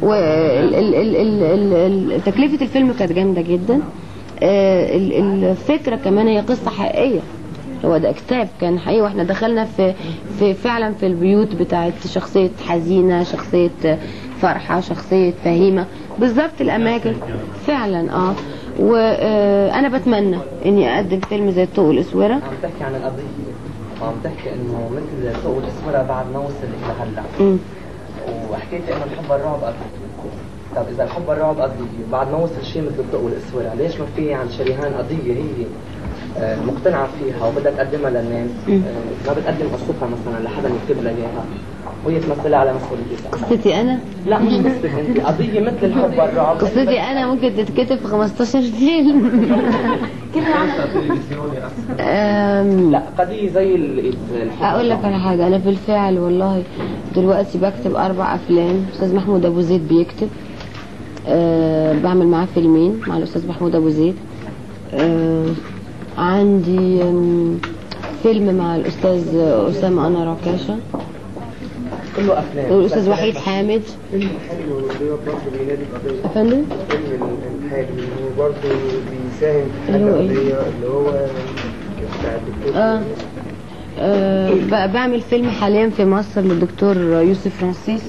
S1: وتكلفة الفيلم كانت جامدة جدا آه، ال- الفكرة كمان هي قصة حقيقية هو ده كتاب كان حقيقي واحنا دخلنا في في فعلا في البيوت بتاعت شخصية حزينة شخصية فرحة شخصية فهيمة بالظبط الأماكن فعلا اه وانا بتمنى اني اقدم فيلم زي الطوق الاسوره
S16: عم تحكي عن القضية وعم تحكي انه مثل سوق الاسورة بعد ما وصل الى هلا
S1: مم.
S16: وحكيت انه الحب الرعب قضية طب اذا الحب الرعب قضية بعد ما وصل شيء مثل الطوق والاسورة ليش ما في عن شريهان قضية هي آه، مقتنعة فيها وبدها تقدمها للناس
S1: مم.
S16: آه، ما بتقدم قصتها مثلا لحدا يكتب لها اياها وهي تمثلها على مسؤوليتها
S1: قصتي انا
S16: لا مش قصتك انت قضية مثل الحب الرعب
S1: قصتي انا ممكن تتكتب في 15 فيلم أم،
S16: لا قضية زي ال- الحب
S1: اقول لك على حاجه انا بالفعل والله دلوقتي بكتب اربع افلام استاذ محمود ابو زيد بيكتب أه بعمل معاه فيلمين مع الاستاذ محمود ابو زيد أه عندي أم، فيلم مع الاستاذ اسامه انا ركاشه
S16: كله افلام
S1: والاستاذ وحيد حامد
S7: فيلم حلو اللي هو برضه بينادي القضية
S1: يا فندم
S7: فيلم الحاج اللي هو برضه بيساهم في
S1: اللي
S7: حل
S1: هو إيه؟
S7: قضية اللي هو بتاع الدكتور
S1: آه. آه ب- بعمل فيلم حاليا في مصر للدكتور يوسف فرانسيس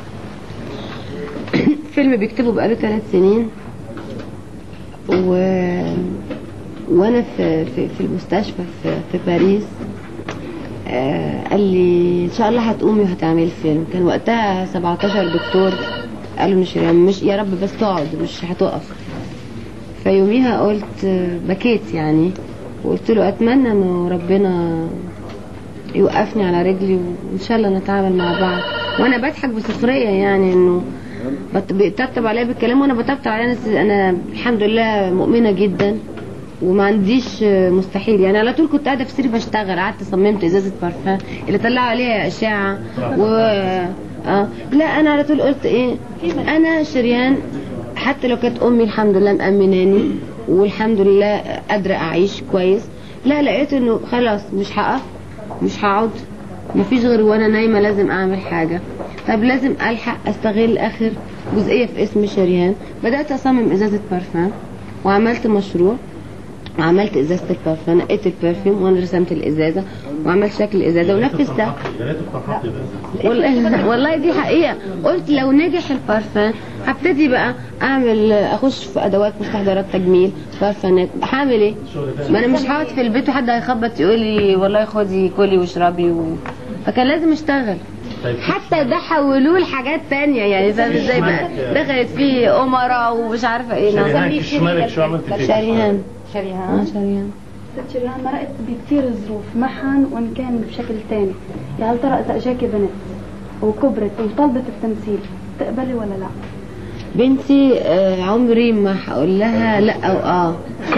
S1: فيلم بيكتبه بقاله ثلاث سنين و... وانا في في, في المستشفى في, في باريس آه قال لي ان شاء الله هتقومي وهتعملي فيلم كان وقتها 17 دكتور قالوا مش مش يا رب بس تقعد مش هتقف فيوميها قلت آه، بكيت يعني وقلت له اتمنى انه ربنا يوقفني على رجلي وان شاء الله نتعامل مع بعض وانا بضحك بسخريه يعني انه بت- بيطبطب عليا بالكلام وانا بطبطب عليا انا انا الحمد لله مؤمنه جدا وما عنديش آه، مستحيل يعني على طول كنت قاعده في سرير بشتغل قعدت صممت ازازه بارفان اللي طلعوا عليها اشعه و اه لا انا على طول قلت ايه انا شريان حتى لو كانت امي الحمد لله مأمناني والحمد لله قادره اعيش كويس لا لقيت انه خلاص مش هقف مش هقعد مفيش غير وانا نايمه لازم اعمل حاجه طب لازم الحق استغل اخر جزئيه في اسم شريان بدات اصمم ازازه بارفان وعملت مشروع وعملت ازازه البارفان نقيت البرفيوم وانا رسمت الازازه وعملت شكل الازازه ونفذتها
S3: يا ريت تفرحتي بس
S1: والله والله دي حقيقة قلت لو نجح البارفان هبتدي بقى اعمل اخش في ادوات مستحضرات تجميل بارفانات هعمل ايه ما انا مش هقعد في البيت وحد هيخبط يقول لي والله خدي كلي واشربي و... فكان لازم اشتغل حتى ده حولوه لحاجات تانية يعني فاهم ازاي بقى دخلت فيه امراء ومش عارفه ايه
S3: شريهان شمالك شو عملتي فيه؟
S1: شريهان
S14: شريهان
S1: اه شريهان
S14: ست شريهان مرقت بكثير ظروف معهن وان كان بشكل تاني يا هل ترى اذا اجاكي بنت وكبرت وطلبت التمثيل تقبلي ولا لا؟
S1: بنتي آه عمري ما هقول لها لا او اه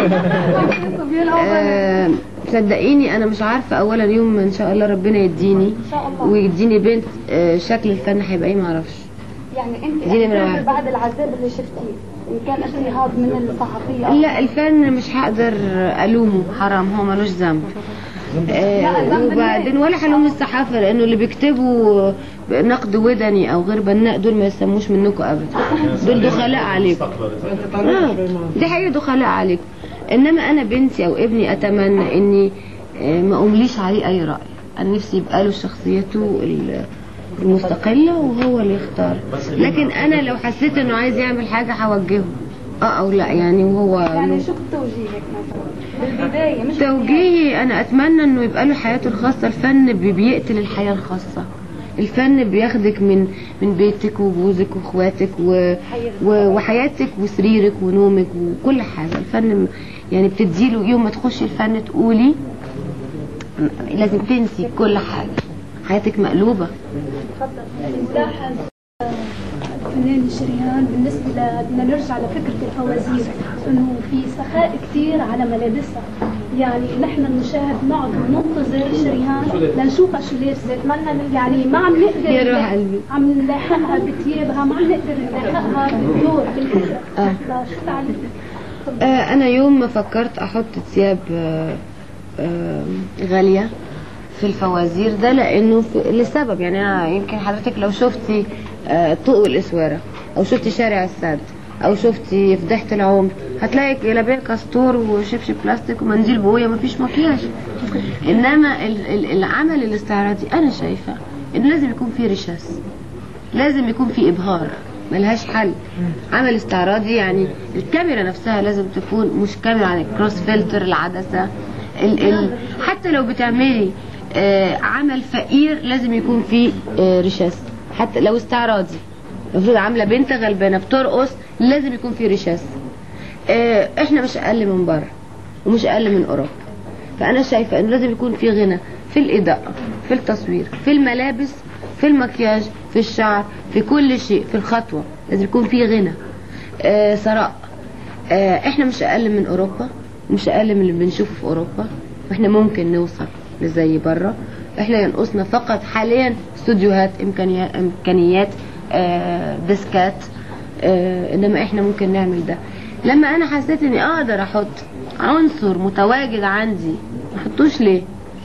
S1: آه، صدقيني انا مش عارفه اولا يوم ان شاء الله ربنا يديني ويديني بنت آه، شكل الفن هيبقى ايه معرفش
S14: يعني انت
S1: دي نمرة
S14: أحساسك
S1: واحد.
S14: بعد العذاب اللي شفتيه ان كان اضطهاد من الصحفيه أو-
S1: لا الفن مش هقدر الومه حرام هو ملوش ذنب آه،
S14: لا، الذنب
S1: وبعدين ولا هلوم الصحافه لانه اللي بيكتبوا نقد ودني او غير بناء دول ما يسموش منكم ابدا دول دخلاء عليكم آه، دي حقيقة دخلاء عليكم انما انا بنتي او ابني اتمنى اني آه، ما امليش عليه اي راي انا نفسي يبقى له شخصيته ال- المستقله وهو اللي يختار لكن انا لو حسيت انه عايز يعمل حاجه هوجهه اه او لا يعني وهو
S14: يعني شو توجيهك مثلا؟ بالبدايه مش
S1: توجيهي انا اتمنى انه يبقى له حياته الخاصه الفن بي- بيقتل الحياه الخاصه الفن بياخدك من من بيتك وجوزك واخواتك و... و... وحياتك وسريرك ونومك وكل حاجه الفن م- يعني بتديله يوم ما تخشي الفن تقولي لازم تنسي كل حاجه حياتك مقلوبة
S17: ملاحظ الفنان شريهان بالنسبة ل- بدنا نرجع لفكرة الفوازير انه في سخاء كثير على ملابسها يعني نحن المشاهد نقعد ننتظر شريهان لنشوفها شو لابسة ما لنا- يعني ما عم نقدر
S1: يا روح قلبي.
S17: عم نلاحقها بثيابها ما عم نقدر نلاحقها بالدور بالفكرة
S1: آه.
S17: شو تعليقك؟
S1: آه، انا يوم ما فكرت احط ثياب آه، آه، غاليه في الفوازير ده لانه في لسبب يعني انا يمكن حضرتك لو شفتي آه، طوق الاسواره او شفتي شارع السد او شفتي فضيحه العمر هتلاقي جلابيه كاستور وشبشب بلاستيك ومنديل بويه مفيش مكياج انما ال- ال- العمل الاستعراضي انا شايفه انه لازم يكون فيه رشاس لازم يكون في ابهار ملهاش حل عمل استعراضي يعني الكاميرا نفسها لازم تكون مش كاميرا يعني كروس فلتر العدسه ال ال حتى لو بتعملي آه عمل فقير لازم يكون فيه آه رشاس حتى لو استعراضي المفروض عامله بنت غلبانه بترقص لازم يكون فيه رشاس آه احنا مش اقل من بره ومش اقل من اوروبا فانا شايفه انه لازم يكون في غنى في الاضاءه في التصوير في الملابس في المكياج في الشعر في كل شيء في الخطوه لازم يكون في غنى آه ثراء آه احنا مش اقل من اوروبا مش اقل من اللي بنشوفه في اوروبا واحنا ممكن نوصل لزي بره احنا ينقصنا فقط حاليا استوديوهات امكانيات امكانيات آه ديسكات آه انما احنا ممكن نعمل ده لما انا حسيت اني اقدر احط عنصر متواجد عندي ما احطوش ليه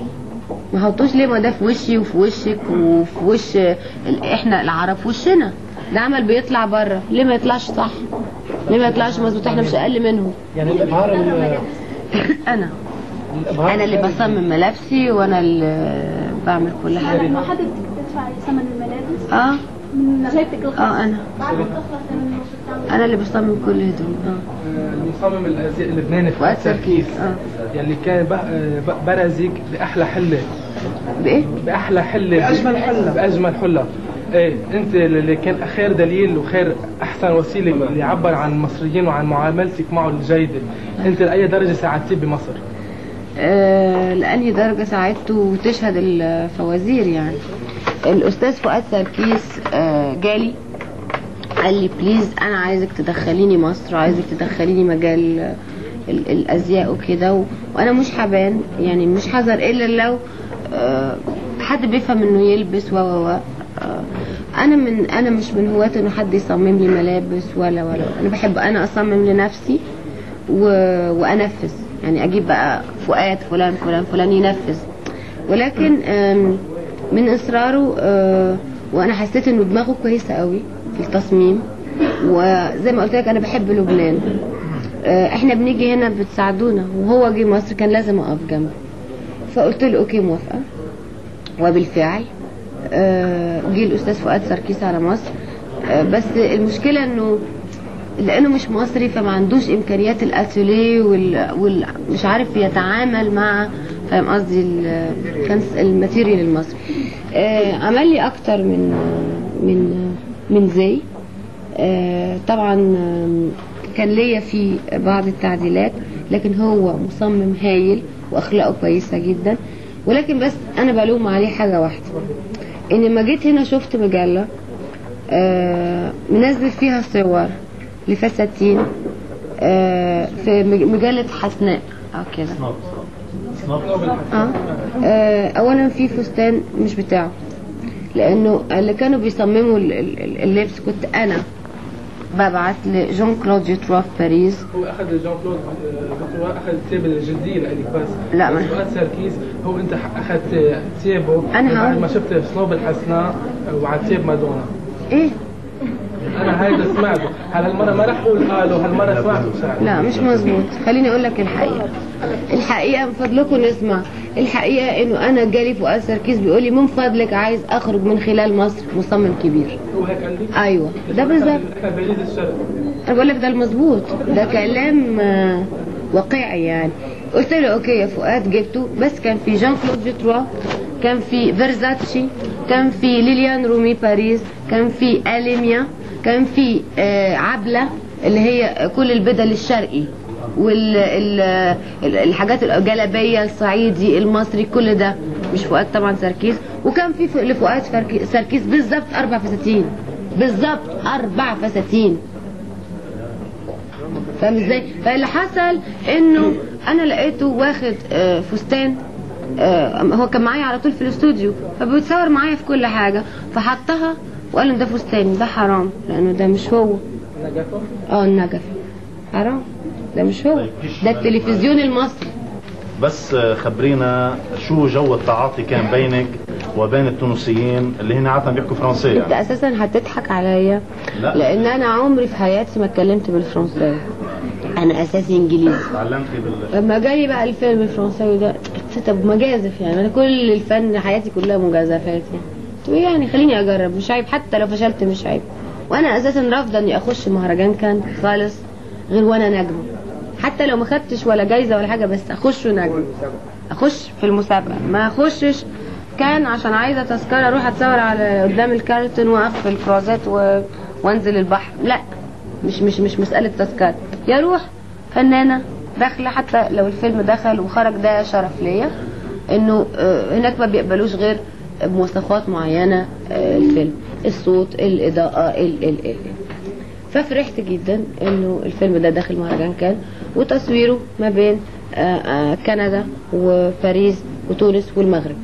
S1: ما احطوش ليه ما ده في وشي وفي وشك وفي وش ال- احنا العرب في وشنا ده عمل بيطلع بره ليه ما يطلعش صح ليه ما يطلعش مظبوط احنا مش اقل منهم
S11: يعني الابهار ال-
S1: انا
S11: الابهار
S1: انا اللي بصمم ملابسي وانا اللي بعمل كل
S17: هلا
S1: حاجه
S17: انه حضرتك بتدفعي ثمن الملابس
S1: اه
S17: من جيبتك الخاصة
S1: اه انا
S17: بعد ما تخلص من شو بتعمل؟
S1: انا اللي بصمم كل هدوم اه
S5: المصمم الازياء اللبناني فؤاد سركيس يلي كان ب- ب- برزك باحلى حله
S1: بايه؟
S5: باحلى حله
S11: بأجمل حلة.
S5: باجمل حله ايه انت اللي كان خير دليل وخير احسن وسيله اللي يعبر عن المصريين وعن معاملتك معه الجيده انت لاي درجه ساعدتيه بمصر
S1: آه، لأنهي درجة ساعدته وتشهد الفوازير يعني الأستاذ فؤاد سركيس آه، جالي قال لي بليز أنا عايزك تدخليني مصر عايزك تدخليني مجال آه، ال- الأزياء وكده و- وأنا مش حبان يعني مش حذر إلا لو آه، حد بيفهم إنه يلبس و و و آه، أنا من أنا مش من هواة إنه حد يصمم لي ملابس ولا ولا أنا بحب أنا أصمم لنفسي و... وانفذ يعني اجيب بقى فؤاد فلان فلان فلان ينفذ ولكن آم، من اصراره آه، وانا حسيت انه دماغه كويسه قوي في التصميم وزي ما قلت لك انا بحب لبنان آه، احنا بنيجي هنا بتساعدونا وهو جه مصر كان لازم اقف جنبه فقلت له اوكي موافقه وبالفعل آه، جه الاستاذ فؤاد سركيس على مصر آه، بس المشكله انه لانه مش مصري فما عندوش امكانيات الاتوليه وال... وال... مش عارف يتعامل مع فاهم قصدي ال... كان الماتيريال المصري آه عمل لي اكتر من من من زي آه طبعا آم، كان ليا فيه بعض التعديلات لكن هو مصمم هايل واخلاقه كويسه جدا ولكن بس انا بلوم عليه حاجه واحده ان لما جيت هنا شفت مجله آه منزل فيها صور لفساتين آه في مج- مجله حسناء او كده آه. آه اولا في فستان مش بتاعه لانه اللي كانوا بيصمموا ال- ال- اللبس كنت انا ببعت لجون كلود جوتروا في باريس
S5: هو اخذ جون كلود آه، اخذ ثياب الجديه لك بس
S1: لا، ما-
S5: بس فؤاد سركيس هو انت اخذت ثيابه
S1: أنا
S5: بعد
S1: هقول-
S5: ما شفت صنوب الحسناء وعلى ثياب مادونا
S1: ايه
S5: انا هيدا سمعته هل هالمره ما رح اقول قالوا هالمره سمعته شعر
S1: لا مش مظبوط خليني اقول لك الحقيقه الحقيقه من فضلكم نسمع الحقيقه انه انا جالي فؤاد سركيس بيقول لي من فضلك عايز اخرج من خلال مصر مصمم كبير
S5: هو هيك قال لي
S1: ايوه ده بالظبط
S5: احنا باريس الشرق
S1: انا بقول لك ده المظبوط ده كلام آه، واقعي يعني قلت له اوكي يا فؤاد جبته بس كان في جان كلود جوتروا كان في فيرزاتشي كان في ليليان رومي باريس كان في اليميا كان في آه، عبله اللي هي كل البدل الشرقي والحاجات الجلابيه الصعيدي المصري كل ده مش فؤاد طبعا سركيس وكان في ف- لفؤاد فركي- سركيس بالظبط اربع فساتين بالظبط اربع فساتين فاهم ازاي فاللي حصل انه انا لقيته واخد آه، فستان آه، هو كان معايا على طول في الاستوديو فبيتصور معايا في كل حاجه فحطها وقال ان ده فستاني ده حرام لانه ده مش هو اه النجف حرام ده مش هو ده التلفزيون المصري
S3: بس آه، خبرينا شو جو التعاطي كان بينك وبين التونسيين اللي هن عادة بيحكوا فرنسي
S1: انت
S3: يعني
S1: اساسا هتضحك عليا
S3: لا.
S1: لان انا عمري في حياتي ما اتكلمت بالفرنساوي انا اساسي انجليزي
S3: تعلمتي بال
S1: لما جالي بقى الفيلم الفرنساوي ده قلت طب مجازف يعني انا كل الفن حياتي كلها مجازفات يعني قلت له يعني خليني اجرب مش عيب حتى لو فشلت مش عيب وانا اساسا رافضه اني اخش مهرجان كان خالص غير وانا نجمه حتى لو ما خدتش ولا جايزه ولا حاجه بس اخش نجم اخش في المسابقه ما اخشش كان عشان عايزه تذكره اروح اتصور على قدام الكارتون واقف في الكروزات و... وانزل البحر لا مش مش مش مساله تذكره يا روح فنانه داخله حتى لو الفيلم دخل وخرج ده شرف ليا انه آه، هناك ما بيقبلوش غير بمواصفات معينه آه، الفيلم الصوت الاضاءه ال ال ال ففرحت جدا انه الفيلم ده داخل مهرجان كان وتصويره ما بين آه، آه، كندا وباريس وتونس والمغرب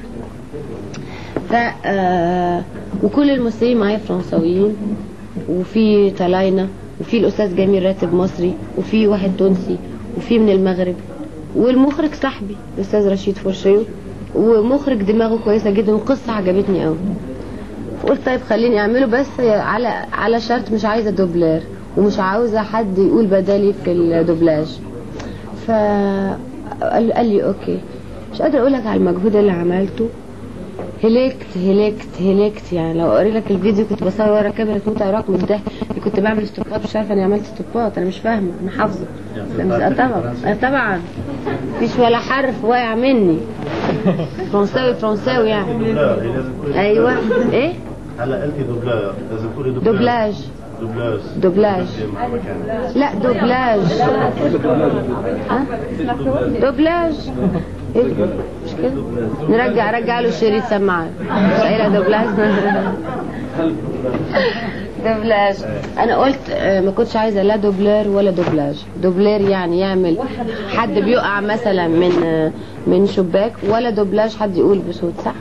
S1: ف آه، وكل الممثلين معايا فرنساويين وفي تلاينا وفي الاستاذ جميل راتب مصري وفي واحد تونسي وفي من المغرب والمخرج صاحبي الاستاذ رشيد فرشيو ومخرج دماغه كويسه جدا والقصه عجبتني قوي فقلت طيب خليني اعمله بس على على شرط مش عايزه دوبلير ومش عاوزه حد يقول بدالي في الدوبلاج ف قال قال لي اوكي مش قادره اقول لك على المجهود اللي عملته هلكت هلكت هلكت يعني لو اوري لك الفيديو كنت بصور ورا كاميرا تموت عراق من الضحك كنت بعمل استوبات مش عارفه اني عملت استوبات انا مش فاهمه انا حافظه لا مش آه طبعا آه طبعا مفيش ولا حرف واقع مني فرنساوي فرنساوي يعني
S3: دوبلار هي لازم تقولي
S1: ايوه ايه
S3: هلا قلتي دوبلار لازم تقولي دوبلار
S1: دوبلاج
S3: دوبلاج
S1: دوبلاج لا دوبلاج ها؟ دوبلاج إيه؟ مش كده نرجع رجع له الشريط سماعه مش قايله دوبلاج دوبلاج انا قلت آه، ما كنتش عايزه لا دوبلير ولا دوبلاج دوبلير يعني يعمل حد بيقع مثلا من آه، من شباك ولا دوبلاج حد يقول بصوت صح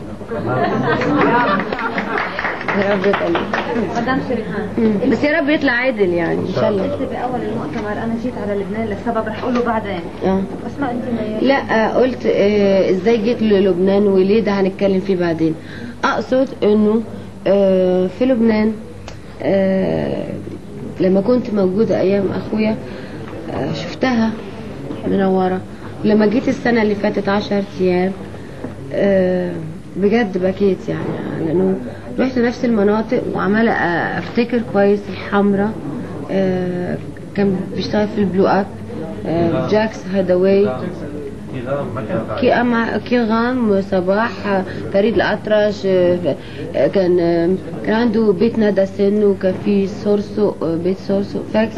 S1: يا رب يطلع
S13: مدام شريحان
S1: بس يا رب يطلع عادل يعني ان شاء الله
S13: قلت باول المؤتمر انا جيت على لبنان لسبب رح اقوله بعدين
S1: اه
S13: بس ما انت ما
S1: لا آه، قلت آه، ازاي جيت للبنان وليه ده هنتكلم فيه بعدين اقصد انه آه، في لبنان آه، لما كنت موجودة ايام اخويا آه، شفتها منورة لما جيت السنة اللي فاتت عشر ايام آه، بجد بكيت يعني لانه رحت نفس المناطق وعمالة آه، افتكر كويس الحمرة آه، كان بيشتغل في البلو اب آه، جاكس هاداواي كي أما كيغام صباح آه، فريد الأطرش آه، آه، كان آه، كان عنده بيت ندى سن وكان في سورسو آه، بيت سورسو فاكس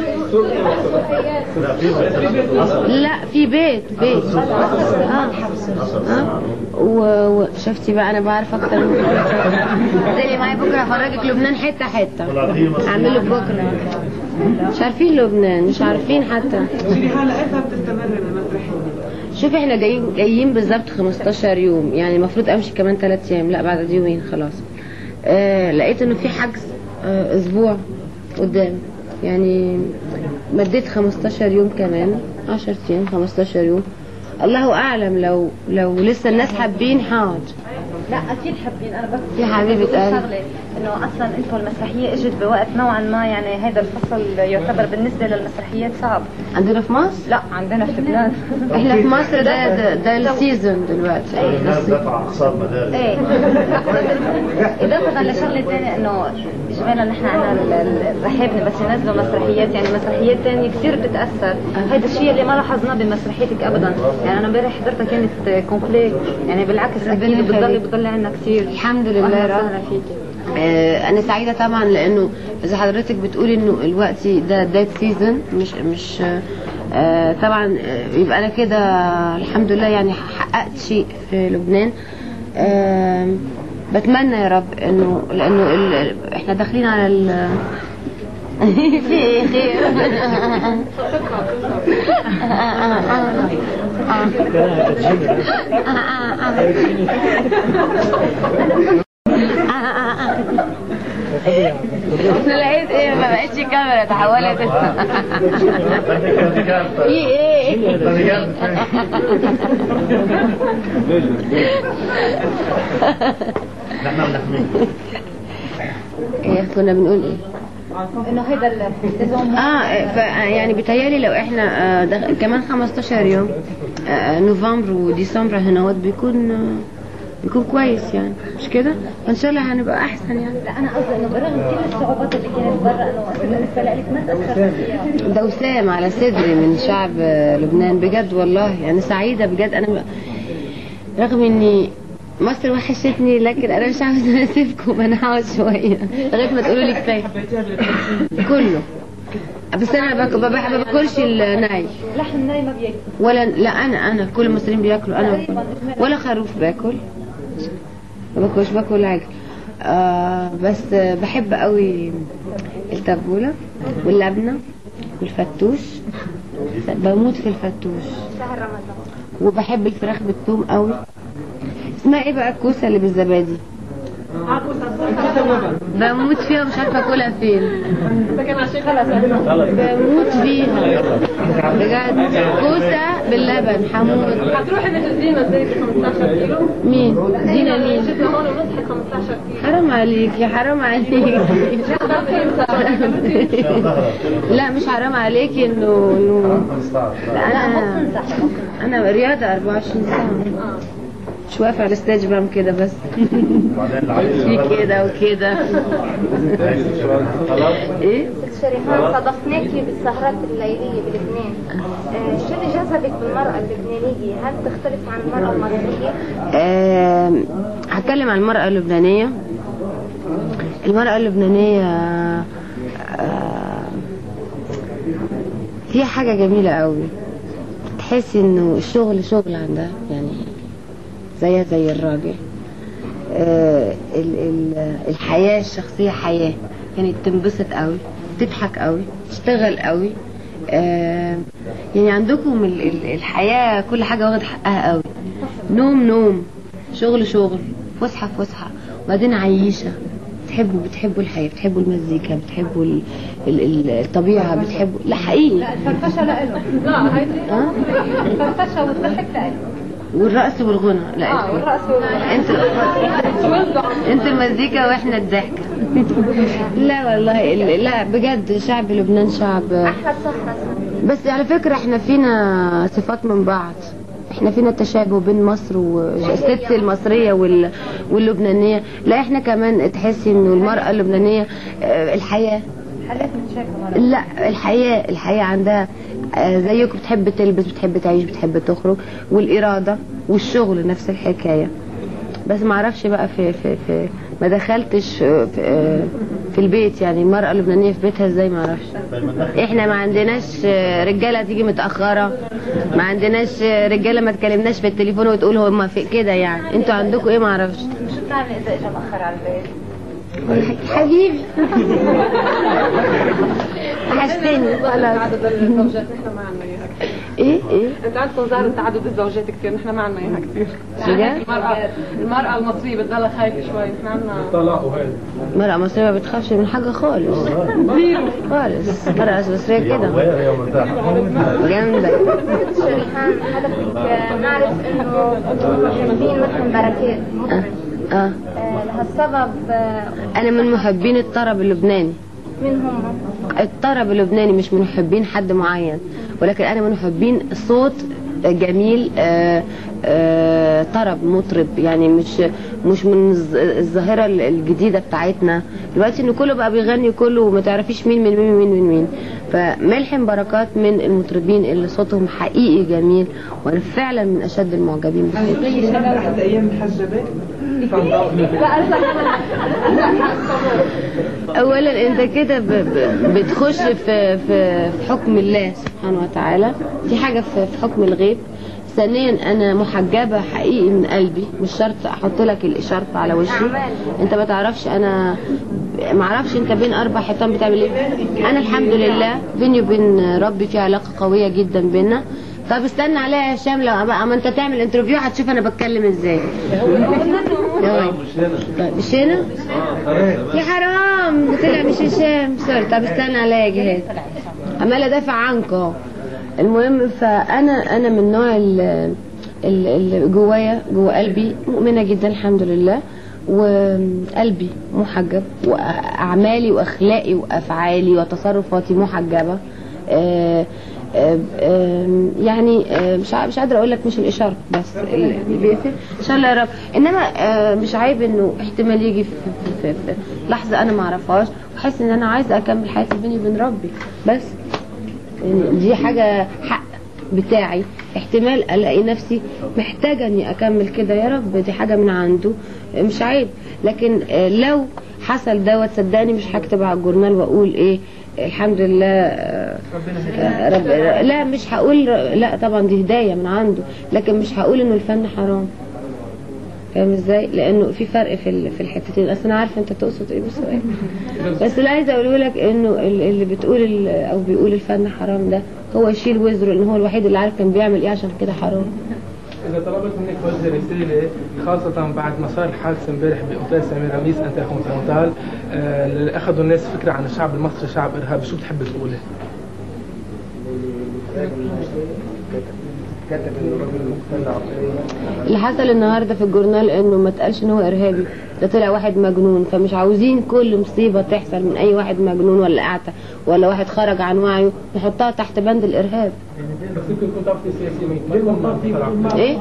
S1: لا في بيت بيت اه اه و- وشفتي بقى انا بعرف اكتر من زي معايا بكره هفرجك لبنان حته حته هعمل لك بكره مش عارفين لبنان مش عارفين حتى
S6: شريحان لقيتها بتستمر بالمسرحيه
S1: شوف احنا جايين جايين بالظبط 15 يوم يعني المفروض امشي كمان 3 ايام لا بعد يومين خلاص آه لقيت انه في حجز آه اسبوع قدام يعني مديت 15 يوم كمان 10 ايام 15 يوم الله اعلم لو لو لسه الناس حابين حاضر
S13: لا اكيد حابين انا بس
S1: يا حبيبة
S13: بقول
S1: قلبي.
S13: شغله انه اصلا انتم المسرحيه اجت بوقت نوعا ما يعني هذا الفصل يعتبر بالنسبه للمسرحيات صعب
S1: عندنا في مصر؟
S13: لا عندنا في لبنان
S1: احنا في مصر ده ده, ده السيزون دلوقتي
S3: الناس دفع اقساط مدارس
S13: ايه اضافه لشغله ثانيه انه اجمالا نحن عندنا الرحابنه بس ينزلوا مسرحيات يعني مسرحيات ثانيه كثير بتتاثر هذا الشيء اللي ما لاحظناه بمسرحيتك ابدا يعني انا امبارح حضرتها كانت كومبليت يعني بالعكس اكيد بتضلي بتضلي عندنا كثير
S1: الحمد لله
S13: أهلاً
S1: رب.
S13: وسهلاً فيكي
S1: آه، انا سعيده طبعا لانه اذا حضرتك بتقولي انه الوقت ده ديت سيزون مش مش آه، طبعا آه، يبقى انا كده الحمد لله يعني حققت شيء في لبنان آم، بتمنى يا رب انه لانه ال... احنا داخلين على ال في ايه خير انا لقيت ايه ما بقتش كاميرا تحولت في ايه
S3: نحن بنحميك
S1: ايه كنا بنقول ايه
S13: انه هيدا الالتزام
S1: اه ف يعني بيتهيألي لو احنا آه دخ... كمان 15 يوم آه نوفمبر وديسمبر هنا بيكون آه بيكون كويس يعني مش كده؟ فان شاء الله هنبقى احسن يعني
S13: لا انا قصدي انه برغم كل الصعوبات اللي كانت برا انه بالنسبه لك ما تاثرت فيها
S1: ده وسام على صدري من شعب آه، لبنان بجد والله يعني سعيدة بجد أنا م- رغم إني مصر وحشتني لكن أنا مش عاوزة أسيبكم أنا هقعد شوية لغاية ما تقولوا لي كفاية كله بس أنا باكل ما بح- ما باكلش الناي
S13: لحم ناي ما بياكل
S1: ولا لا أنا أنا كل المصريين بياكلوا أنا باكل ولا خروف باكل ما باكلش باكل عجل آه بس آه، بحب قوي التبولة واللبنة والفتوش بموت في الفتوش
S13: شهر رمضان
S1: وبحب الفراخ بالثوم قوي اسمها ايه بقى الكوسه اللي بالزبادي بموت فيها ومش عارفه اكلها فين بموت فيها بجد كوسه باللبن حمود
S15: هتروحي نجزينا زي 15 كيلو
S1: مين زينة مين
S15: شفنا هون ونصحي 15 كيلو
S1: حرام عليك يا حرام عليك لا مش حرام عليك انه انه لا انا انا رياضه 24 ساعه مش واقفه على الستيج بعمل كده بس في كده وكده ايه
S17: ست شريهان صادفناكي بالسهرات الليلية بلبنان آه، شو اللي جذبك بالمرأة اللبنانية؟ هل تختلف عن المرأة المصرية؟
S1: آم، هتكلم عن المرأة اللبنانية المرأة اللبنانية آه، فيها حاجة جميلة قوي تحسي انه الشغل شغل عندها يعني زيها زي الراجل آه، ال- ال- الحياة الشخصية حياة يعني تنبسط قوي تضحك قوي تشتغل قوي آه، يعني عندكم ال- ال- الحياة كل حاجة واخد حقها قوي نوم نوم شغل شغل فسحة فسحة وبعدين عيشة بتحبوا بتحبوا الحياة بتحبوا المزيكا بتحبوا ال- ال- ال- الطبيعة بتحبوا لا حقيقي
S15: الفرفشه لإله لا هيدي
S1: اه
S15: الفرفشه والضحك لإله
S1: والرقص والغنى لا
S15: اه والرقص
S1: انتوا انتوا المزيكا واحنا الضحك لا والله ال- لا بجد شعب لبنان شعب
S17: أحلى سهرة
S1: بس على فكرة احنا فينا صفات من بعض احنا فينا تشابه بين مصر والست المصرية وال... واللبنانية لا احنا كمان تحسي انه المرأة اللبنانية اه، الحياة
S13: حالات مشاكل
S1: لا الحياة الحياة عندها آه، زيكم بتحب تلبس بتحب تعيش بتحب تخرج والإرادة والشغل نفس الحكاية بس ما اعرفش بقى في في في ما دخلتش آه، في, آه، في البيت يعني المرأة اللبنانية في بيتها ازاي ما اعرفش احنا ما عندناش آه، رجالة تيجي متأخرة ما عندناش آه، رجالة ما تكلمناش في التليفون وتقول هما في كده يعني انتوا عندكم ايه ما اعرفش
S13: شو بتعمل اذا اجى مأخر على البيت؟
S1: حبيبي وحشتني خلاص
S15: عدد الزوجات نحن ما عندنا اياها كثير
S1: ايه ايه
S15: انت عندكم ظاهرة تعدد الزوجات كثير نحن ما عندنا اياها كثير
S1: بجد؟
S15: المرأة المرأة المصرية بتضلها خايفة شوي نحن عندنا
S5: طلاق وهيدا
S1: المرأة المصرية ما بتخافش من حاجة خالص خالص المرأة المصرية كده جامدة
S17: شريهان هدفك آه، نعرف إنه أنتم محبين مثل بركات مخرج
S1: اه
S17: آه، لهالسبب آه،
S1: انا من محبين الطرب اللبناني
S17: مين هم؟
S1: الطرب اللبناني مش من محبين حد معين ولكن انا من محبين صوت جميل آه، آه، طرب مطرب يعني مش مش من الظ- الظاهره الجديده بتاعتنا دلوقتي ان كله بقى بيغني كله وما تعرفيش مين من مين من مين من مين فملحم بركات من المطربين اللي صوتهم حقيقي جميل وانا فعلا من اشد المعجبين بصوته
S6: زي شباب ايام محجبه
S1: اولا انت كده ب- ب- بتخش في في في حكم الله سبحانه وتعالى دي حاجه في في حكم الغيب ثانيا انا محجبه حقيقي من قلبي مش شرط احط لك الاشارة على وشي انت ما تعرفش انا ما اعرفش انت بين اربع حيطان بتعمل ايه انا الحمد لله بيني وبين ربي في علاقه قويه جدا بينا طب استنى عليا يا هشام لو بقى ما انت تعمل انترفيو هتشوف انا بتكلم ازاي يلا. طيب مش هنا يا حرام ده طلع مش هشام سوري طب استنى عليا يا جهاد عمال ادافع عنك اهو المهم فانا انا من نوع ال- ال- اللي جوايا جوا قلبي مؤمنه جدا الحمد لله وقلبي محجب واعمالي واخلاقي وافعالي وتصرفاتي محجبه آه، آه، آه، يعني آه، مش ع- مش قادره اقول لك مش الاشاره بس اللي بيقفل ان شاء الله يا رب انما آه، مش عيب انه احتمال يجي في, في, في, في لحظه انا ما اعرفهاش واحس ان انا عايزه اكمل حياتي بيني وبين ربي بس يعني دي حاجه حق بتاعي احتمال الاقي نفسي محتاجه اني اكمل كده يا رب دي حاجه من عنده مش عيب لكن آه، لو حصل دوت صدقني مش هكتب على الجورنال واقول ايه الحمد لله آه، آه، رب لا مش هقول لا طبعا دي هدايه من عنده لكن مش هقول انه الفن حرام فاهم ازاي لانه في فرق في ال- في الحتتين اصل انا عارفه انت تقصد ايه بالسؤال بس اللي عايزه اقوله لك انه ال- اللي بتقول ال- او بيقول الفن حرام ده هو يشيل وزره لان هو الوحيد اللي عارف كان بيعمل ايه عشان كده حرام
S5: إذا طلبت منك وجه رسالة خاصة بعد ما صار الحادث امبارح بأوتيل سمير رميس أنت خونتال اللي أخذوا الناس فكرة عن الشعب المصري شعب إرهابي شو بتحب تقوله؟
S11: كتب انه رجل مقتنع
S1: اللي حصل النهارده في الجورنال انه ما اتقالش ان هو ارهابي ده طلع واحد مجنون فمش عاوزين كل مصيبه تحصل من اي واحد مجنون ولا اعتى ولا واحد خرج عن وعيه نحطها تحت بند الارهاب
S5: بس يمكن يكون تعرف سياسي ما يكون
S1: ايه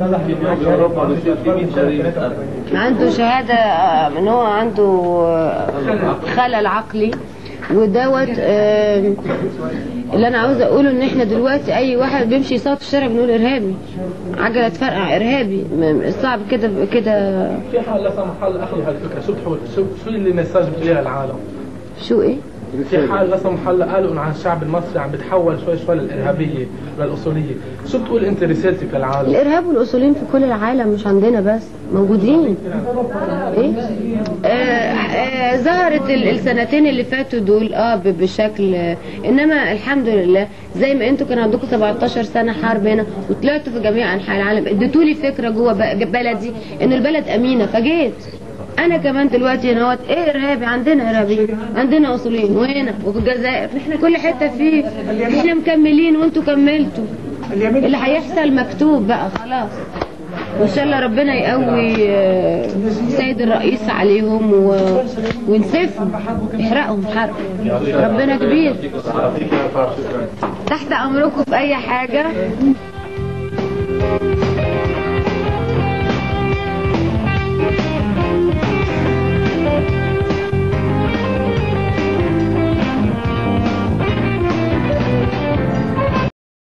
S1: عنده شهاده آه، ان هو عنده آه، خلل عقلي ودوت آه، اللي انا عاوزه اقوله ان احنا دلوقتي اي واحد بيمشي يصوت في الشارع بنقول ارهابي عجله فرقع ارهابي م- صعب كده كده
S5: في حال لا سمح الله أخذوا هالفكرة شو بتحول شو شو اللي مساج بتقوليها للعالم؟
S1: شو ايه
S5: في حال لا سمح الله قالوا انه عن الشعب المصري عم بتحول شوي شوي للارهابيه للاصوليه، شو بتقول انت رسالتك للعالم؟
S1: الارهاب والاصوليين في كل العالم مش عندنا بس موجودين ايه آه آه ظهرت ال- السنتين اللي فاتوا دول اه ب- بشكل آه انما الحمد لله زي ما انتوا كان عندكم 17 سنه حرب هنا وطلعتوا في جميع انحاء العالم اديتوا لي فكره جوه ب- بلدي ان البلد امينه فجيت انا كمان دلوقتي هنا ايه ارهابي عندنا ارهابي عندنا اصوليين وهنا وفي الجزائر كل حته فيه احنا مكملين وانتوا كملتوا اللي هيحصل مكتوب بقى خلاص وان شاء الله ربنا يقوي آه، سيد الرئيس عليهم و... ونسفهم يحرقهم حرق ربنا كبير تحت امركم في اي حاجه